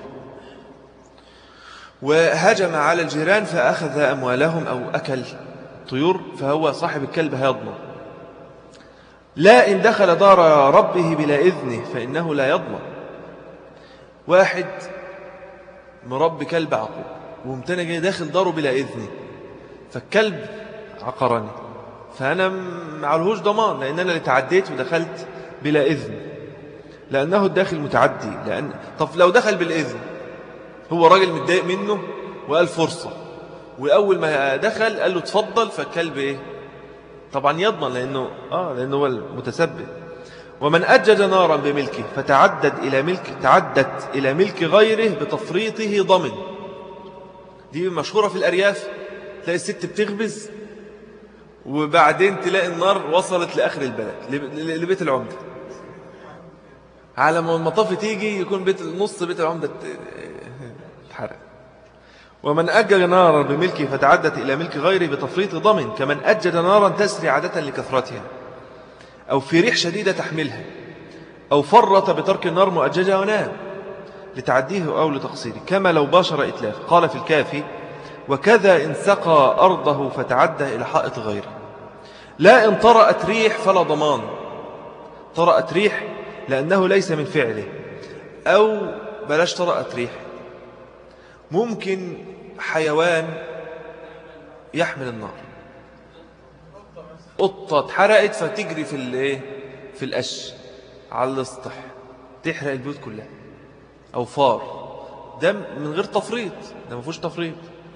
وهجم على الجيران فأخذ أموالهم أو أكل طيور فهو صاحب الكلب هيضمن لا إن دخل دار ربه بلا إذنه فإنه لا يضمن واحد مربي كلب عقوب ومتنى جاي داخل داره بلا إذنه فالكلب عقرني فأنا معلهوش ضمان لأن أنا اللي تعديت ودخلت بلا إذن لأنه الداخل متعدي لأن طب لو دخل بالإذن هو راجل متضايق منه وقال فرصة وأول ما دخل قال له تفضل فالكلب إيه طبعا يضمن لأنه, آه لأنه هو المتسبب ومن أجج نارا بملكه فتعدد إلى ملك تعدت إلى ملك غيره بتفريطه ضمن دي مشهورة في الأرياف تلاقي الست بتغبز وبعدين تلاقي النار وصلت لآخر البلد لبيت العمدة على ما المطاف تيجي يكون بيت نص بيت العمدة اتحرق ومن أجج نارا بملكه فتعدت إلى ملك غيره بتفريط ضمن كمن أجد نارا تسري عادة لكثرتها أو في ريح شديدة تحملها أو فرط بترك النار مؤججة ونام لتعديه أو لتقصيره كما لو باشر إتلاف قال في الكافي وكذا إن سقى أرضه فتعدى إلى حائط غيره لا إن طرأت ريح فلا ضمان طرأت ريح لأنه ليس من فعله أو بلاش طرأت ريح ممكن حيوان يحمل النار قطة اتحرقت فتجري في الايه في القش على الاسطح تحرق البيوت كلها أو فار ده من غير تفريط ده ما فيهوش تفريط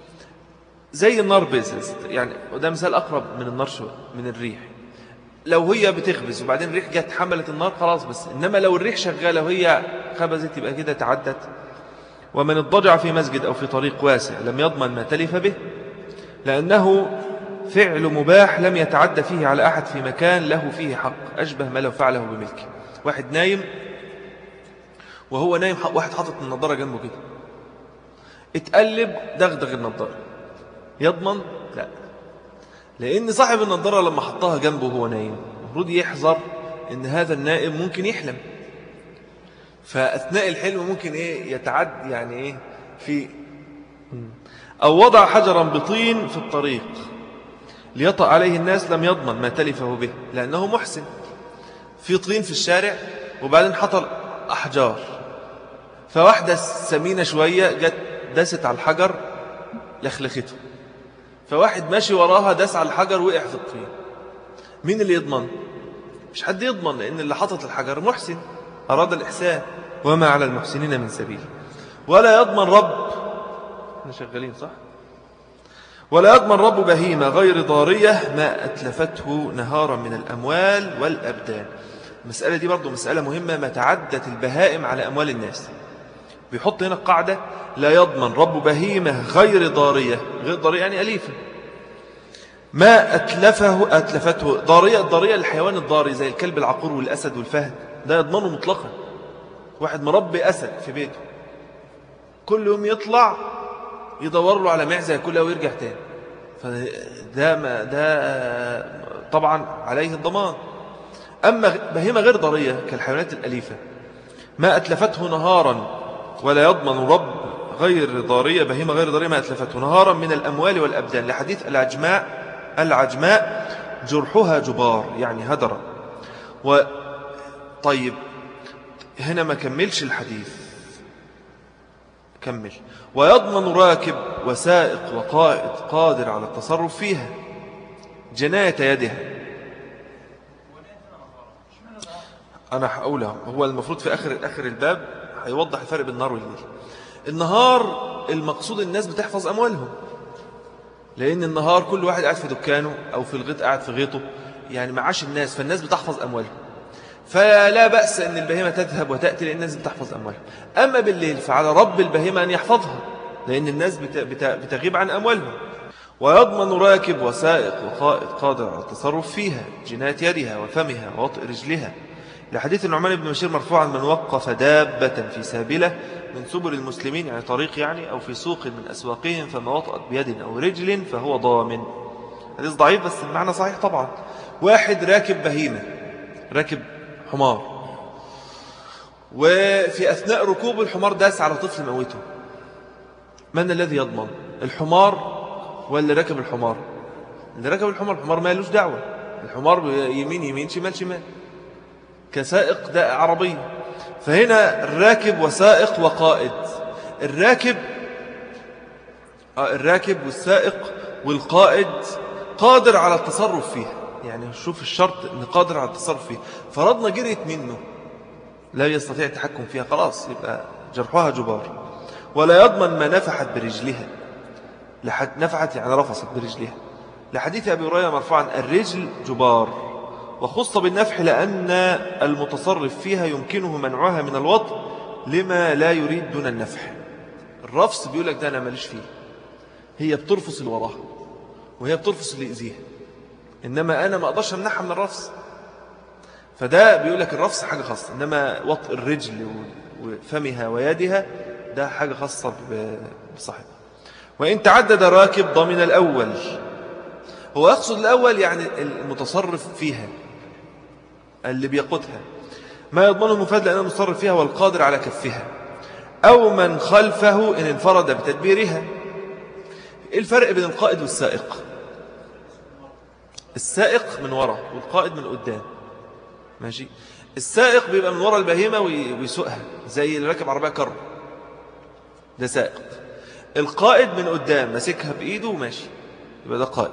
زي النار بيزز يعني وده مثال أقرب من النار شوية من الريح لو هي بتخبز وبعدين الريح جت حملت النار خلاص بس إنما لو الريح شغالة وهي خبزت يبقى كده تعدت ومن اضطجع في مسجد أو في طريق واسع لم يضمن ما تلف به لأنه فعل مباح لم يتعدى فيه على أحد في مكان له فيه حق أشبه ما لو فعله بملكه واحد نايم وهو نايم واحد حاطط النظارة جنبه كده اتقلب دغدغ النظارة يضمن لا لأن صاحب النظارة لما حطها جنبه وهو نايم المفروض يحذر ان هذا النائم ممكن يحلم فأثناء الحلم ممكن إيه يتعد يعني إيه في أو وضع حجرا بطين في الطريق ليطأ عليه الناس لم يضمن ما تلفه به لأنه محسن في طين في الشارع وبعدين حطر أحجار فواحدة سمينة شوية جت دست على الحجر لخلخته فواحد ماشي وراها داس على الحجر وقع في الطين مين اللي يضمن مش حد يضمن لأن اللي حطت الحجر محسن أراد الإحسان وما على المحسنين من سبيل ولا يضمن رب احنا شغالين صح ولا يضمن رب بهيمة غير ضارية ما أتلفته نهارا من الأموال والأبدان المسألة دي برضو مسألة مهمة ما تعدت البهائم على أموال الناس بيحط هنا القاعدة لا يضمن رب بهيمة غير ضارية غير ضارية يعني أليفة ما أتلفه أتلفته ضارية الضارية الحيوان الضاري زي الكلب العقور والأسد والفهد ده يضمنه مطلقا واحد مربي أسد في بيته كل يوم يطلع يدور له على معزة ياكلها ويرجع تاني فده ما ده طبعا عليه الضمان أما بهيمة غير ضرية كالحيوانات الأليفة ما أتلفته نهارا ولا يضمن رب غير ضارية بهيمة غير ضارية ما أتلفته نهارا من الأموال والأبدان لحديث العجماء العجماء جرحها جبار يعني هدرا وطيب هنا ما كملش الحديث كمل ويضمن راكب وسائق وقائد قادر على التصرف فيها جناية يدها أنا هقولها هو المفروض في آخر, آخر الباب هيوضح الفرق بين النهار والليل النهار المقصود الناس بتحفظ أموالهم لأن النهار كل واحد قاعد في دكانه أو في الغيط قاعد في غيطه يعني معاش الناس فالناس بتحفظ أموالهم فلا بأس أن البهيمة تذهب وتأتي لأن الناس بتحفظ أموالها أما بالليل فعلى رب البهيمة أن يحفظها لأن الناس بتغيب عن أموالهم ويضمن راكب وسائق وقائد قادر على التصرف فيها جنات يدها وفمها ووطئ رجلها لحديث النعمان بن بشير مرفوعا من وقف دابة في سابلة من سبل المسلمين يعني طريق يعني أو في سوق من أسواقهم فما وطأت بيد أو رجل فهو ضامن حديث ضعيف بس المعنى صحيح طبعا واحد راكب بهيمة راكب حمار وفي أثناء ركوب الحمار داس على طفل موته من الذي يضمن الحمار ولا ركب الحمار اللي ركب الحمار الحمار ما لوش دعوة الحمار يمين يمين شمال شمال كسائق ده عربي فهنا الراكب وسائق وقائد الراكب آه، الراكب والسائق والقائد قادر على التصرف فيها يعني شوف الشرط ان قادر على التصرف فيها فرضنا جريت منه لا يستطيع التحكم فيها خلاص يبقى جرحها جبار ولا يضمن ما نفحت برجلها لحد نفحت يعني رفصت برجلها لحديث أبي هريرة مرفوعا الرجل جبار وخص بالنفح لأن المتصرف فيها يمكنه منعها من الوطء لما لا يريد دون النفح الرفص بيقول لك ده أنا ماليش فيه هي بترفص اللي وراها وهي بترفص اللي يأذيها إنما أنا ما أقدرش أمنعها من الرفص فده بيقول لك الرفص حاجة خاصة إنما وطء الرجل وفمها ويدها ده حاجة خاصة بصاحبها وإن تعدد راكب ضمن الأول هو يقصد الأول يعني المتصرف فيها اللي بيقودها ما يضمنه المفاد لأنه المتصرف فيها والقادر على كفها أو من خلفه إن انفرد بتدبيرها إيه الفرق بين القائد والسائق السائق من وراء والقائد من قدام ماشي السائق بيبقى من وراء البهيمة ويسوقها زي اللي راكب عربية كر ده سائق القائد من قدام ماسكها بإيده وماشي يبقى ده قائد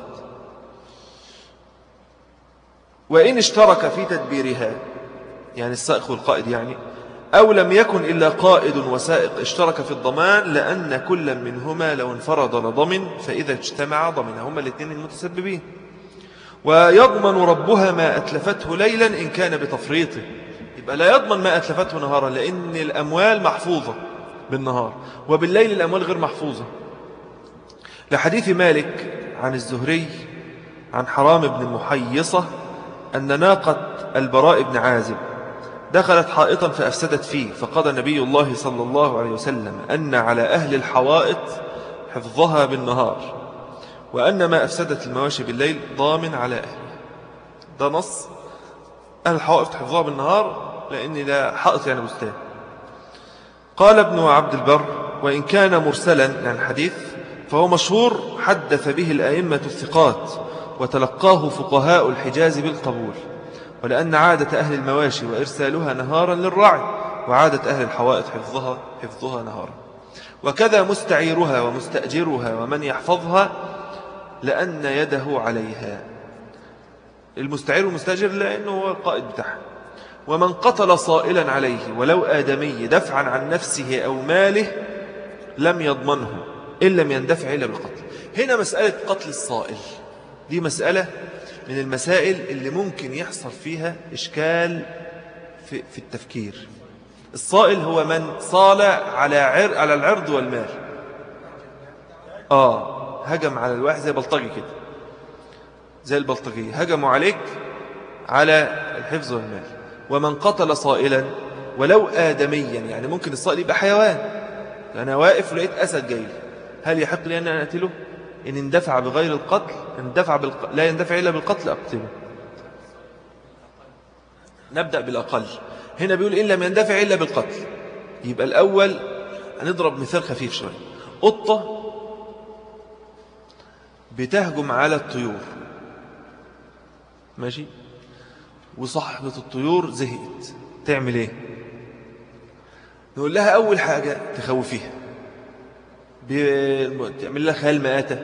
وإن اشترك في تدبيرها يعني السائق والقائد يعني أو لم يكن إلا قائد وسائق اشترك في الضمان لأن كل منهما لو انفرد لضمن فإذا اجتمع ضمن هما الاثنين المتسببين ويضمن ربها ما أتلفته ليلا إن كان بتفريطه يبقى لا يضمن ما أتلفته نهارا لأن الأموال محفوظة بالنهار وبالليل الأموال غير محفوظة لحديث مالك عن الزهري عن حرام بن محيصة أن ناقة البراء بن عازب دخلت حائطا فأفسدت فيه فقضى نبي الله صلى الله عليه وسلم أن على أهل الحوائط حفظها بالنهار وأن ما أفسدت المواشي بالليل ضامن على أهله ده نص أهل الحوائط حفظها بالنهار لأن ده حائط يعني بستان قال ابن عبد البر وإن كان مرسلا يعني حديث فهو مشهور حدث به الأئمة الثقات وتلقاه فقهاء الحجاز بالقبول ولأن عادة أهل المواشي وإرسالها نهارا للرعي وعادة أهل الحوائط حفظها, حفظها نهارا وكذا مستعيرها ومستأجرها ومن يحفظها لأن يده عليها المستعير والمستأجر لأنه هو القائد بتاعها ومن قتل صائلا عليه ولو آدمي دفعا عن نفسه أو ماله لم يضمنه إن لم يندفع إلا بالقتل هنا مسألة قتل الصائل دي مسألة من المسائل اللي ممكن يحصل فيها إشكال في, في التفكير الصائل هو من صال على, عر على العرض والمال آه هجم على الواحد زي بلطجي كده زي البلطجي هجموا عليك على الحفظ والمال ومن قتل صائلا ولو آدميا يعني ممكن الصائل يبقى حيوان أنا واقف ولقيت أسد جاي هل يحق لي أن أقتله إن اندفع بغير القتل اندفع بالق... لا يندفع إلا بالقتل أقتله نبدأ بالأقل هنا بيقول إن لم يندفع إلا بالقتل يبقى الأول هنضرب مثال خفيف شوي قطة بتهجم على الطيور ماشي وصاحبة الطيور زهقت تعمل ايه نقول لها أول حاجة تخوفيها تعمل لها خيال مآتة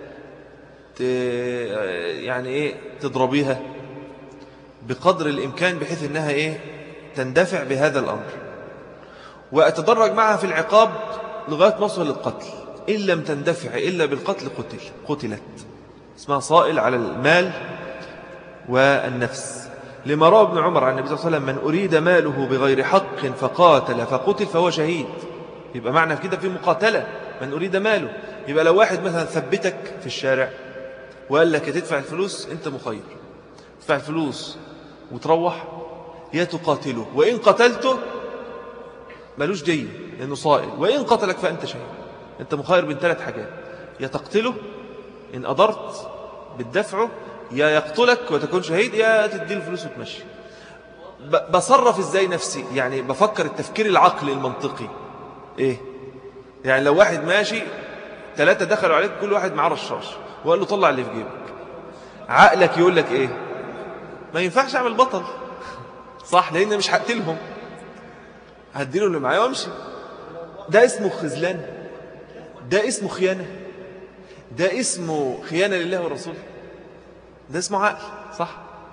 يعني ايه تضربيها بقدر الإمكان بحيث أنها إيه تندفع بهذا الأمر وأتدرج معها في العقاب لغاية نصل للقتل إن لم تندفع إلا بالقتل قتل قتلت اسمها صائل على المال والنفس لما رأى ابن عمر عن النبي صلى الله عليه وسلم من أريد ماله بغير حق فقاتل فقتل فهو شهيد يبقى معنى كده في مقاتلة من أريد ماله يبقى لو واحد مثلا ثبتك في الشارع وقال لك تدفع الفلوس أنت مخير تدفع الفلوس وتروح يا تقاتله وإن قتلته ملوش دي لأنه صائل وإن قتلك فأنت شهيد أنت مخير بين ثلاث حاجات يا تقتله إن قدرت بالدفعه يا يقتلك وتكون شهيد يا تدي الفلوس وتمشي بصرف ازاي نفسي يعني بفكر التفكير العقلي المنطقي ايه يعني لو واحد ماشي ثلاثة دخلوا عليك كل واحد معاه رشاش وقال له طلع اللي في جيبك عقلك يقول لك ايه ما ينفعش اعمل بطل صح لان مش هقتلهم هديله اللي معايا وامشي ده اسمه خذلان ده اسمه خيانة ده اسمه خيانة لله ورسوله ده اسمه عقل صح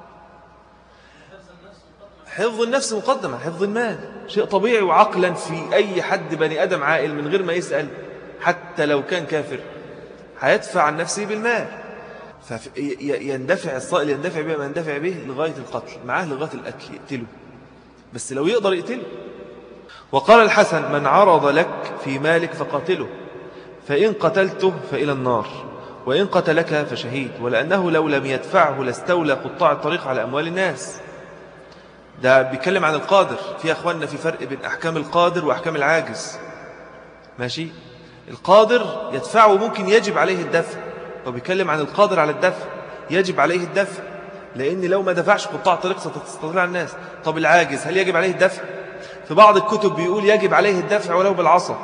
حفظ النفس مقدمة حفظ المال شيء طبيعي وعقلا في أي حد بني أدم عائل من غير ما يسأل حتى لو كان كافر هيدفع عن نفسه بالمال فيندفع الصائل يندفع به ما يندفع به لغاية القتل معاه لغاية الأكل يقتله بس لو يقدر يقتله وقال الحسن من عرض لك في مالك فقاتله فإن قتلته فإلى النار وإن قتلك فشهيد ولأنه لو لم يدفعه لاستولى قطاع الطريق على أموال الناس ده بيتكلم عن القادر في أخواننا في فرق بين أحكام القادر وأحكام العاجز ماشي القادر يدفعه ممكن يجب عليه الدفع وبيتكلم عن القادر على الدفع يجب عليه الدفع لأن لو ما دفعش قطاع الطريق ستستطيع الناس طب العاجز هل يجب عليه الدفع في بعض الكتب بيقول يجب عليه الدفع ولو بالعصا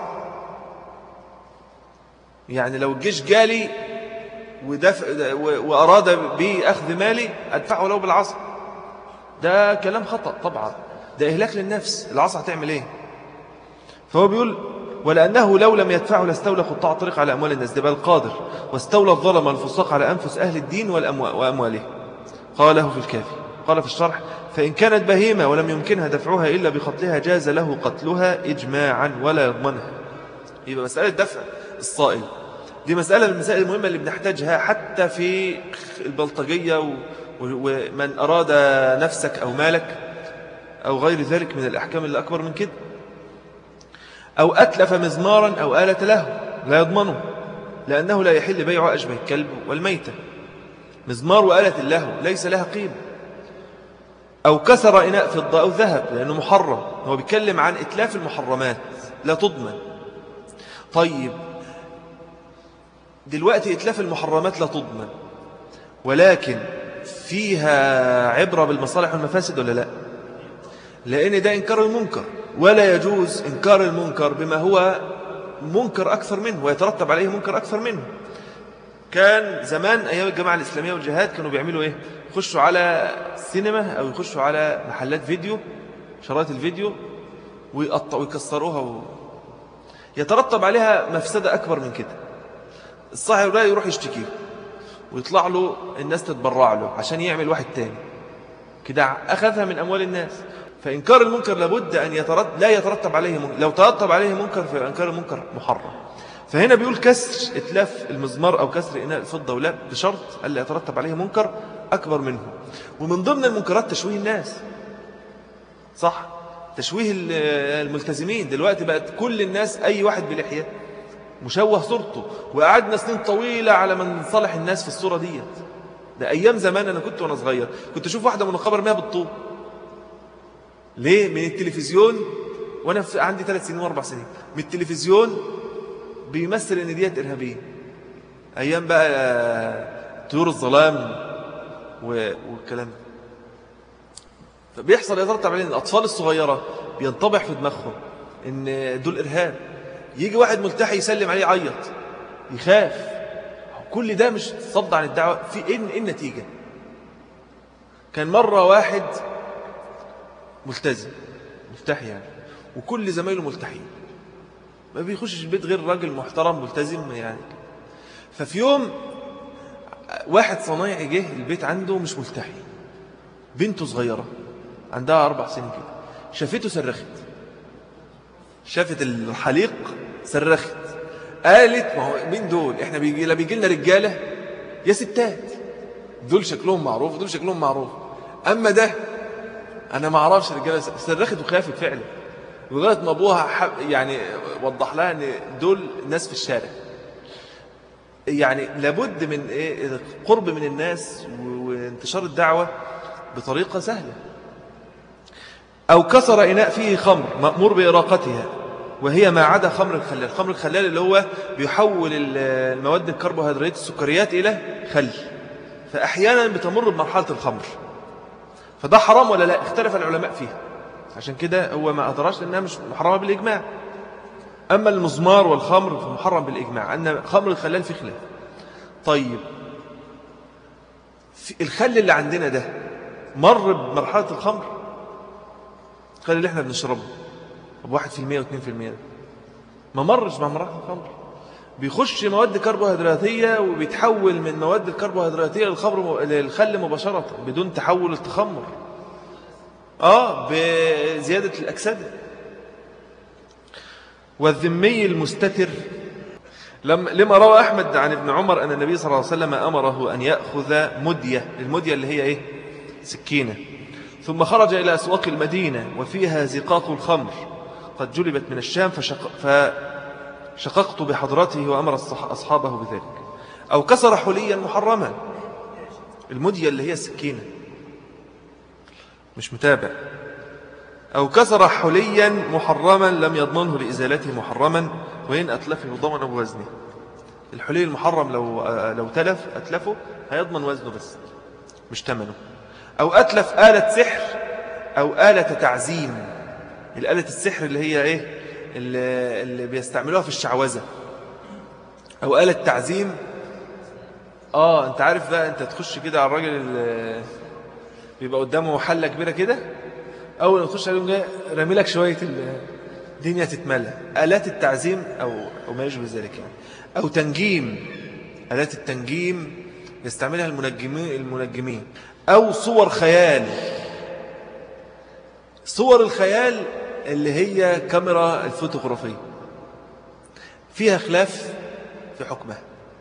يعني لو الجيش جالي ودفع وأراد بأخذ مالي أدفعه ولو بالعصا ده كلام خطأ طبعا ده إهلاك للنفس العصا هتعمل إيه فهو بيقول ولأنه لو لم يدفعه لاستولى قطاع الطريق على أموال الناس ده بل قادر واستولى الظلم والفساق على أنفس أهل الدين وأمواله قاله في الكافي قال في الشرح فإن كانت بهيمة ولم يمكنها دفعها إلا بقتلها جاز له قتلها إجماعا ولا يضمنها يبقى مسألة دفع الصائل دي مسألة من المسائل المهمة اللي بنحتاجها حتى في البلطجية ومن أراد نفسك أو مالك أو غير ذلك من الأحكام اللي أكبر من كده أو أتلف مزمارا أو آلة له لا يضمنه لأنه لا يحل بيع أشبه الكلب والميتة مزمار وآلة له ليس لها قيمة أو كسر إناء فضة أو ذهب لأنه محرم هو بيتكلم عن إتلاف المحرمات لا تضمن طيب دلوقتي إتلاف المحرمات لا تضمن ولكن فيها عبرة بالمصالح والمفاسد ولا لا لأن ده إنكار المنكر ولا يجوز إنكار المنكر بما هو منكر أكثر منه ويترتب عليه منكر أكثر منه كان زمان أيام الجماعة الإسلامية والجهاد كانوا بيعملوا إيه يخشوا على سينما أو يخشوا على محلات فيديو شرائط الفيديو ويقطعوا ويكسروها و... يترتب عليها مفسدة أكبر من كده الصاحب ده يروح يشتكيه ويطلع له الناس تتبرع له عشان يعمل واحد تاني كده أخذها من أموال الناس فإنكار المنكر لابد أن يترتب لا يترتب عليه منكر لو ترتب عليه منكر فإنكار المنكر محرم فهنا بيقول كسر إتلاف المزمار أو كسر إناء الفضة ولا بشرط ألا يترتب عليه منكر أكبر منه ومن ضمن المنكرات تشويه الناس صح تشويه الملتزمين دلوقتي بقت كل الناس أي واحد بلحية مشوه صورته وقعدنا سنين طويلة على من صالح الناس في الصورة ديت ده أيام زمان أنا كنت وأنا صغير كنت أشوف واحدة من الخبر مها بالطول ليه من التلفزيون وأنا عندي ثلاث سنين وأربع سنين من التلفزيون بيمثل ان ديت ارهابيه ايام بقى طيور الظلام والكلام فبيحصل يترتب عليه الاطفال الصغيره بينطبع في دماغهم ان دول ارهاب يجي واحد ملتحي يسلم عليه يعيط يخاف كل ده مش صد عن الدعوه في ايه إيه النتيجه كان مره واحد ملتزم ملتحي يعني وكل زمايله ملتحيين ما بيخشش البيت غير راجل محترم ملتزم يعني ففي يوم واحد صنايعي جه البيت عنده مش ملتحي بنته صغيرة عندها أربع سنين كده شافته صرخت شافت الحليق صرخت قالت ما هو مين دول احنا بيجي لا بيجي لنا رجاله يا ستات دول شكلهم معروف دول شكلهم معروف اما ده انا ما اعرفش رجاله صرخت وخافت فعلا لغايه ما ابوها يعني وضح لها ان دول ناس في الشارع يعني لابد من ايه قرب من الناس وانتشار الدعوه بطريقه سهله او كسر اناء فيه خمر مامور باراقتها وهي ما عدا خمر الخلال الخمر الخلال اللي هو بيحول المواد الكربوهيدرات السكريات إلى خل فأحيانا بتمر بمرحلة الخمر فده حرام ولا لا اختلف العلماء فيها عشان كده هو ما أدراش لأنها مش محرمة بالإجماع أما المزمار والخمر فمحرم بالإجماع أن خمر الخلال في خلاف طيب في الخل اللي عندنا ده مر بمرحلة الخمر الخل اللي احنا بنشربه بواحد في المية واثنين في المية ما مرش مع مرحلة الخمر بيخش مواد كربوهيدراتية وبيتحول من مواد الكربوهيدراتية للخمر للخل مباشرة بدون تحول التخمر آه بزيادة الأكسدة والذمي المستتر لما روى أحمد عن ابن عمر أن النبي صلى الله عليه وسلم أمره أن يأخذ مدية المدية اللي هي إيه؟ سكينة ثم خرج إلى أسواق المدينة وفيها زقاق الخمر قد جلبت من الشام فشق فشققت بحضرته وأمر أصحابه بذلك أو كسر حليا محرما المدية اللي هي السكينة مش متابع أو كسر حليا محرما لم يضمنه لإزالته محرما وإن أتلفه ضمن بوزنه الحلي المحرم لو, لو تلف أتلفه هيضمن وزنه بس مش تمنه أو أتلف آلة سحر أو آلة تعزيم الآلة السحر اللي هي إيه اللي, اللي بيستعملوها في الشعوذة أو آلة تعزيم آه أنت عارف بقى أنت تخش كده على الراجل اللي بيبقى قدامه محلة كبيرة كده أول ما تخش عليهم جاي رامي لك شوية الدنيا تتملى آلات التعزيم أو, أو ما يشبه ذلك يعني أو تنجيم آلات التنجيم يستعملها المنجمين, المنجمين أو صور خيال صور الخيال اللي هي كاميرا الفوتوغرافية فيها خلاف في حكمها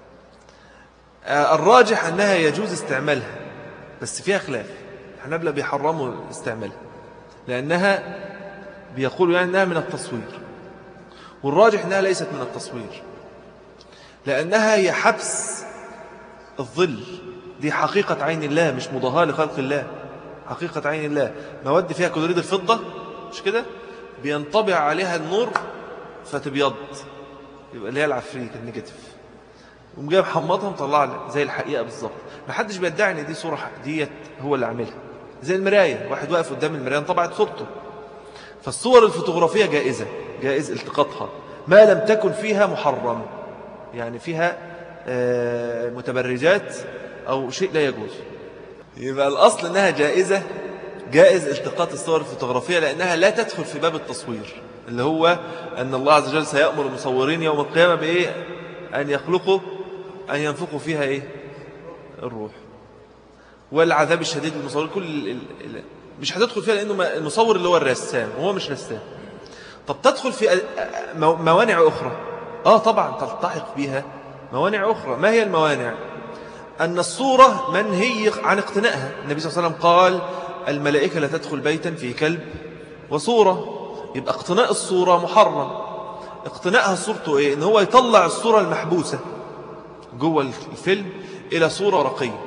آه، الراجح أنها يجوز استعمالها بس فيها خلاف الحنابلة بيحرموا استعمالها لأنها بيقولوا يعني أنها من التصوير والراجح أنها ليست من التصوير لأنها هي حبس الظل دي حقيقة عين الله مش مضاهاة لخلق الله حقيقة عين الله مواد فيها كلوريد الفضة مش كده بينطبع عليها النور فتبيض يبقى اللي هي العفريت النيجاتيف ومجاب حمضها مطلع زي الحقيقة بالظبط ما حدش بيدعي ان دي صورة ديت هو اللي عاملها زي المراية واحد واقف قدام المراية انطبعت صورته فالصور الفوتوغرافية جائزة جائز التقاطها ما لم تكن فيها محرم يعني فيها آه، متبرجات أو شيء لا يجوز يبقى الأصل أنها جائزة جائز التقاط الصور الفوتوغرافية لأنها لا تدخل في باب التصوير اللي هو أن الله عز وجل سيأمر المصورين يوم القيامة بإيه أن يخلقوا أن ينفقوا فيها إيه الروح والعذاب الشديد للمصورين كل مش هتدخل فيها لأنه المصور اللي هو الرسام وهو مش رسام طب تدخل في موانع أخرى آه طبعا تلتحق بها موانع أخرى ما هي الموانع أن الصورة منهي عن اقتنائها النبي صلى الله عليه وسلم قال الملائكة لا تدخل بيتا في كلب وصورة يبقى اقتناء الصورة محرم اقتنائها صورته ايه ان هو يطلع الصورة المحبوسة جوه الفيلم الى صورة ورقية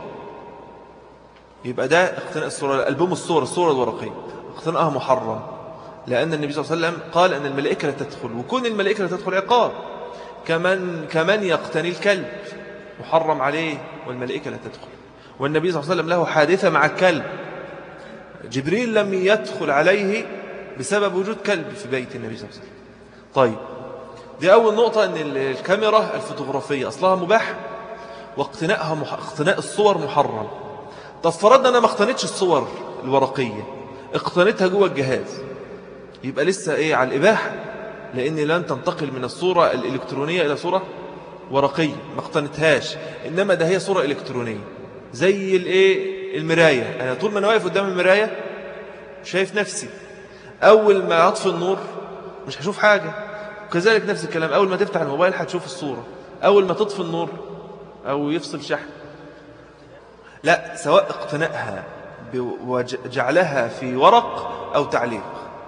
يبقى ده اقتناء الصورة ألبوم الصورة الصورة الورقية اقتنائها محرم لأن النبي صلى الله عليه وسلم قال أن الملائكة لا تدخل وكون الملائكة لا تدخل عقاب كمن, كمن يقتني الكلب محرم عليه والملائكة لا تدخل والنبي صلى الله عليه وسلم له حادثة مع الكلب جبريل لم يدخل عليه بسبب وجود كلب في بيت النبي صلى الله عليه وسلم طيب دي أول نقطة أن الكاميرا الفوتوغرافية أصلها مباح واقتنائها مح... اقتناء الصور محرم طب فرضنا أنا ما اقتنيتش الصور الورقية اقتنيتها جوه الجهاز يبقى لسه إيه على الإباحة لأني لن تنتقل من الصورة الإلكترونية إلى صورة ورقية ما اقتنتهاش إنما ده هي صورة إلكترونية زي الإيه المراية أنا طول ما أنا واقف قدام المراية شايف نفسي أول ما أطفي النور مش هشوف حاجة وكذلك نفس الكلام أول ما تفتح الموبايل هتشوف الصورة أول ما تطفي النور أو يفصل شحن لا سواء اقتنائها وجعلها في ورق أو تعليق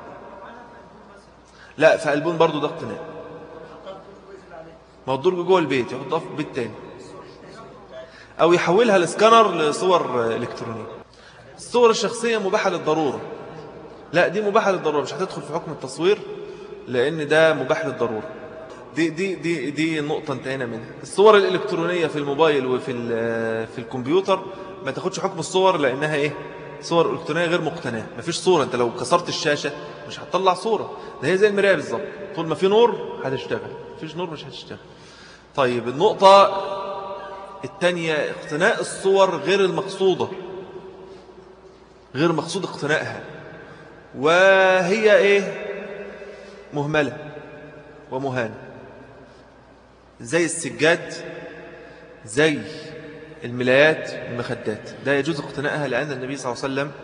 لا فألبون برضو ده اقتناء ما هو الدرج جوه البيت يحطها في بيت تاني أو يحولها لسكانر لصور إلكترونية الصور الشخصية مباحة للضرورة لا دي مباحة للضرورة مش هتدخل في حكم التصوير لأن ده مباح للضرورة دي دي دي دي نقطة انتهينا منها الصور الإلكترونية في الموبايل وفي في الكمبيوتر ما تاخدش حكم الصور لأنها إيه صور إلكترونية غير مقتناة ما فيش صورة أنت لو كسرت الشاشة مش هتطلع صورة ده هي زي المراية بالظبط طول ما في نور هتشتغل فيش نور مش هتشتغل طيب النقطة الثانية اقتناء الصور غير المقصودة غير مقصود اقتنائها وهي ايه مهملة ومهانة زي السجاد زي الملايات المخدات ده يجوز اقتنائها لأن النبي صلى الله عليه وسلم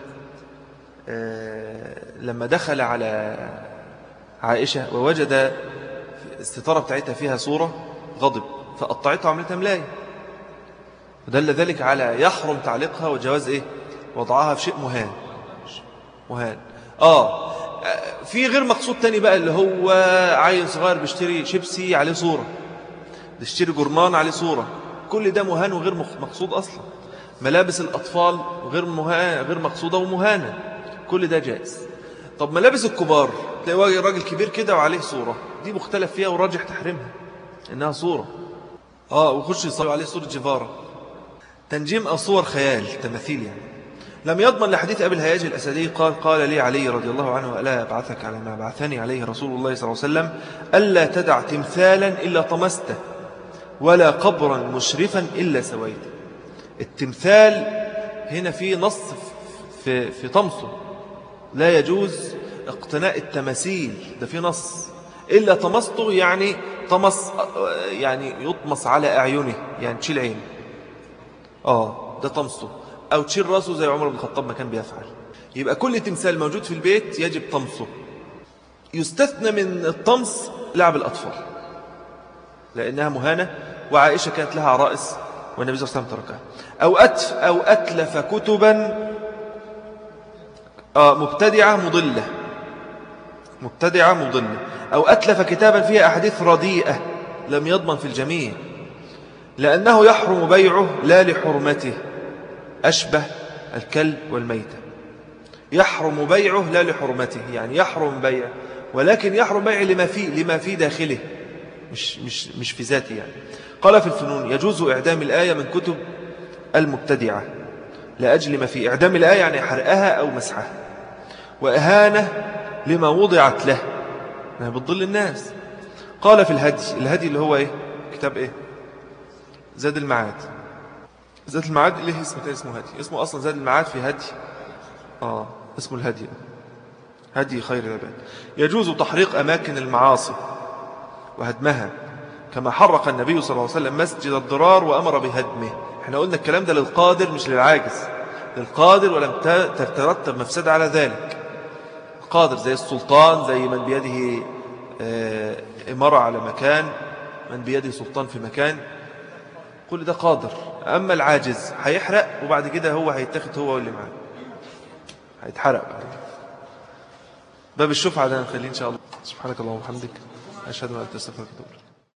آه، لما دخل على عائشة ووجد الستارة بتاعتها فيها صورة غضب فقطعتها وعملتها ملاية ودل ذلك على يحرم تعليقها وجواز إيه وضعها في شيء مهان مهان آه في غير مقصود تاني بقى اللي هو عين صغير بيشتري شيبسي عليه صورة بيشتري جرنان عليه صورة كل ده مهان وغير مقصود أصلا ملابس الأطفال غير مهان غير مقصودة ومهانة كل ده جائز طب ملابس الكبار تلاقي راجل كبير كده وعليه صورة دي مختلف فيها وراجح تحريمها إنها صورة آه وخش يصلوا عليه صورة جفارة تنجيم أو صور خيال تماثيل يعني لم يضمن لحديث أبي الهياج الأسدي قال قال لي علي رضي الله عنه ألا أبعثك على ما بعثني عليه رسول الله صلى الله عليه وسلم ألا تدع تمثالا إلا طمسته ولا قبرا مشرفا إلا سويته التمثال هنا في نص في, في طمسه لا يجوز اقتناء التماثيل ده في نص إلا طمسته يعني طمس يعني يطمس على أعينه يعني تشيل عينه آه ده طمسه أو تشيل راسه زي عمر بن الخطاب ما كان بيفعل يبقى كل تمثال موجود في البيت يجب طمسه يستثنى من الطمس لعب الأطفال لأنها مهانة وعائشة كانت لها عرائس والنبي صلى الله عليه وسلم تركها أو, أتف أو أتلف كتبا آه مبتدعة مضلة مبتدعة مضلة أو أتلف كتابا فيها أحاديث رديئة لم يضمن في الجميع لأنه يحرم بيعه لا لحرمته أشبه الكلب والميتة يحرم بيعه لا لحرمته يعني يحرم بيعه ولكن يحرم بيعه لما في لما في داخله مش مش مش في ذاته يعني قال في الفنون يجوز إعدام الآية من كتب المبتدعة لأجل ما في إعدام الآية يعني حرقها أو مسحها وإهانة لما وضعت له انها بتضل الناس قال في الهدي الهدي اللي هو ايه كتاب ايه زاد المعاد زاد المعاد ليه اسمه تاني اسمه هدي اسمه اصلا زاد المعاد في هدي اه اسمه الهدي هدي خير العباد يجوز تحريق اماكن المعاصي وهدمها كما حرق النبي صلى الله عليه وسلم مسجد الضرار وأمر بهدمه احنا قلنا الكلام ده للقادر مش للعاجز للقادر ولم تترتب مفسدة على ذلك قادر زي السلطان زي من بيده آه، إمارة على مكان من بيده سلطان في مكان كل ده قادر أما العاجز هيحرق وبعد كده هو هيتاخد هو واللي معاه هيتحرق باب الشفعة ده نخليه إن شاء الله سبحانك اللهم وبحمدك أشهد أن لا إله إلا أنت أستغفرك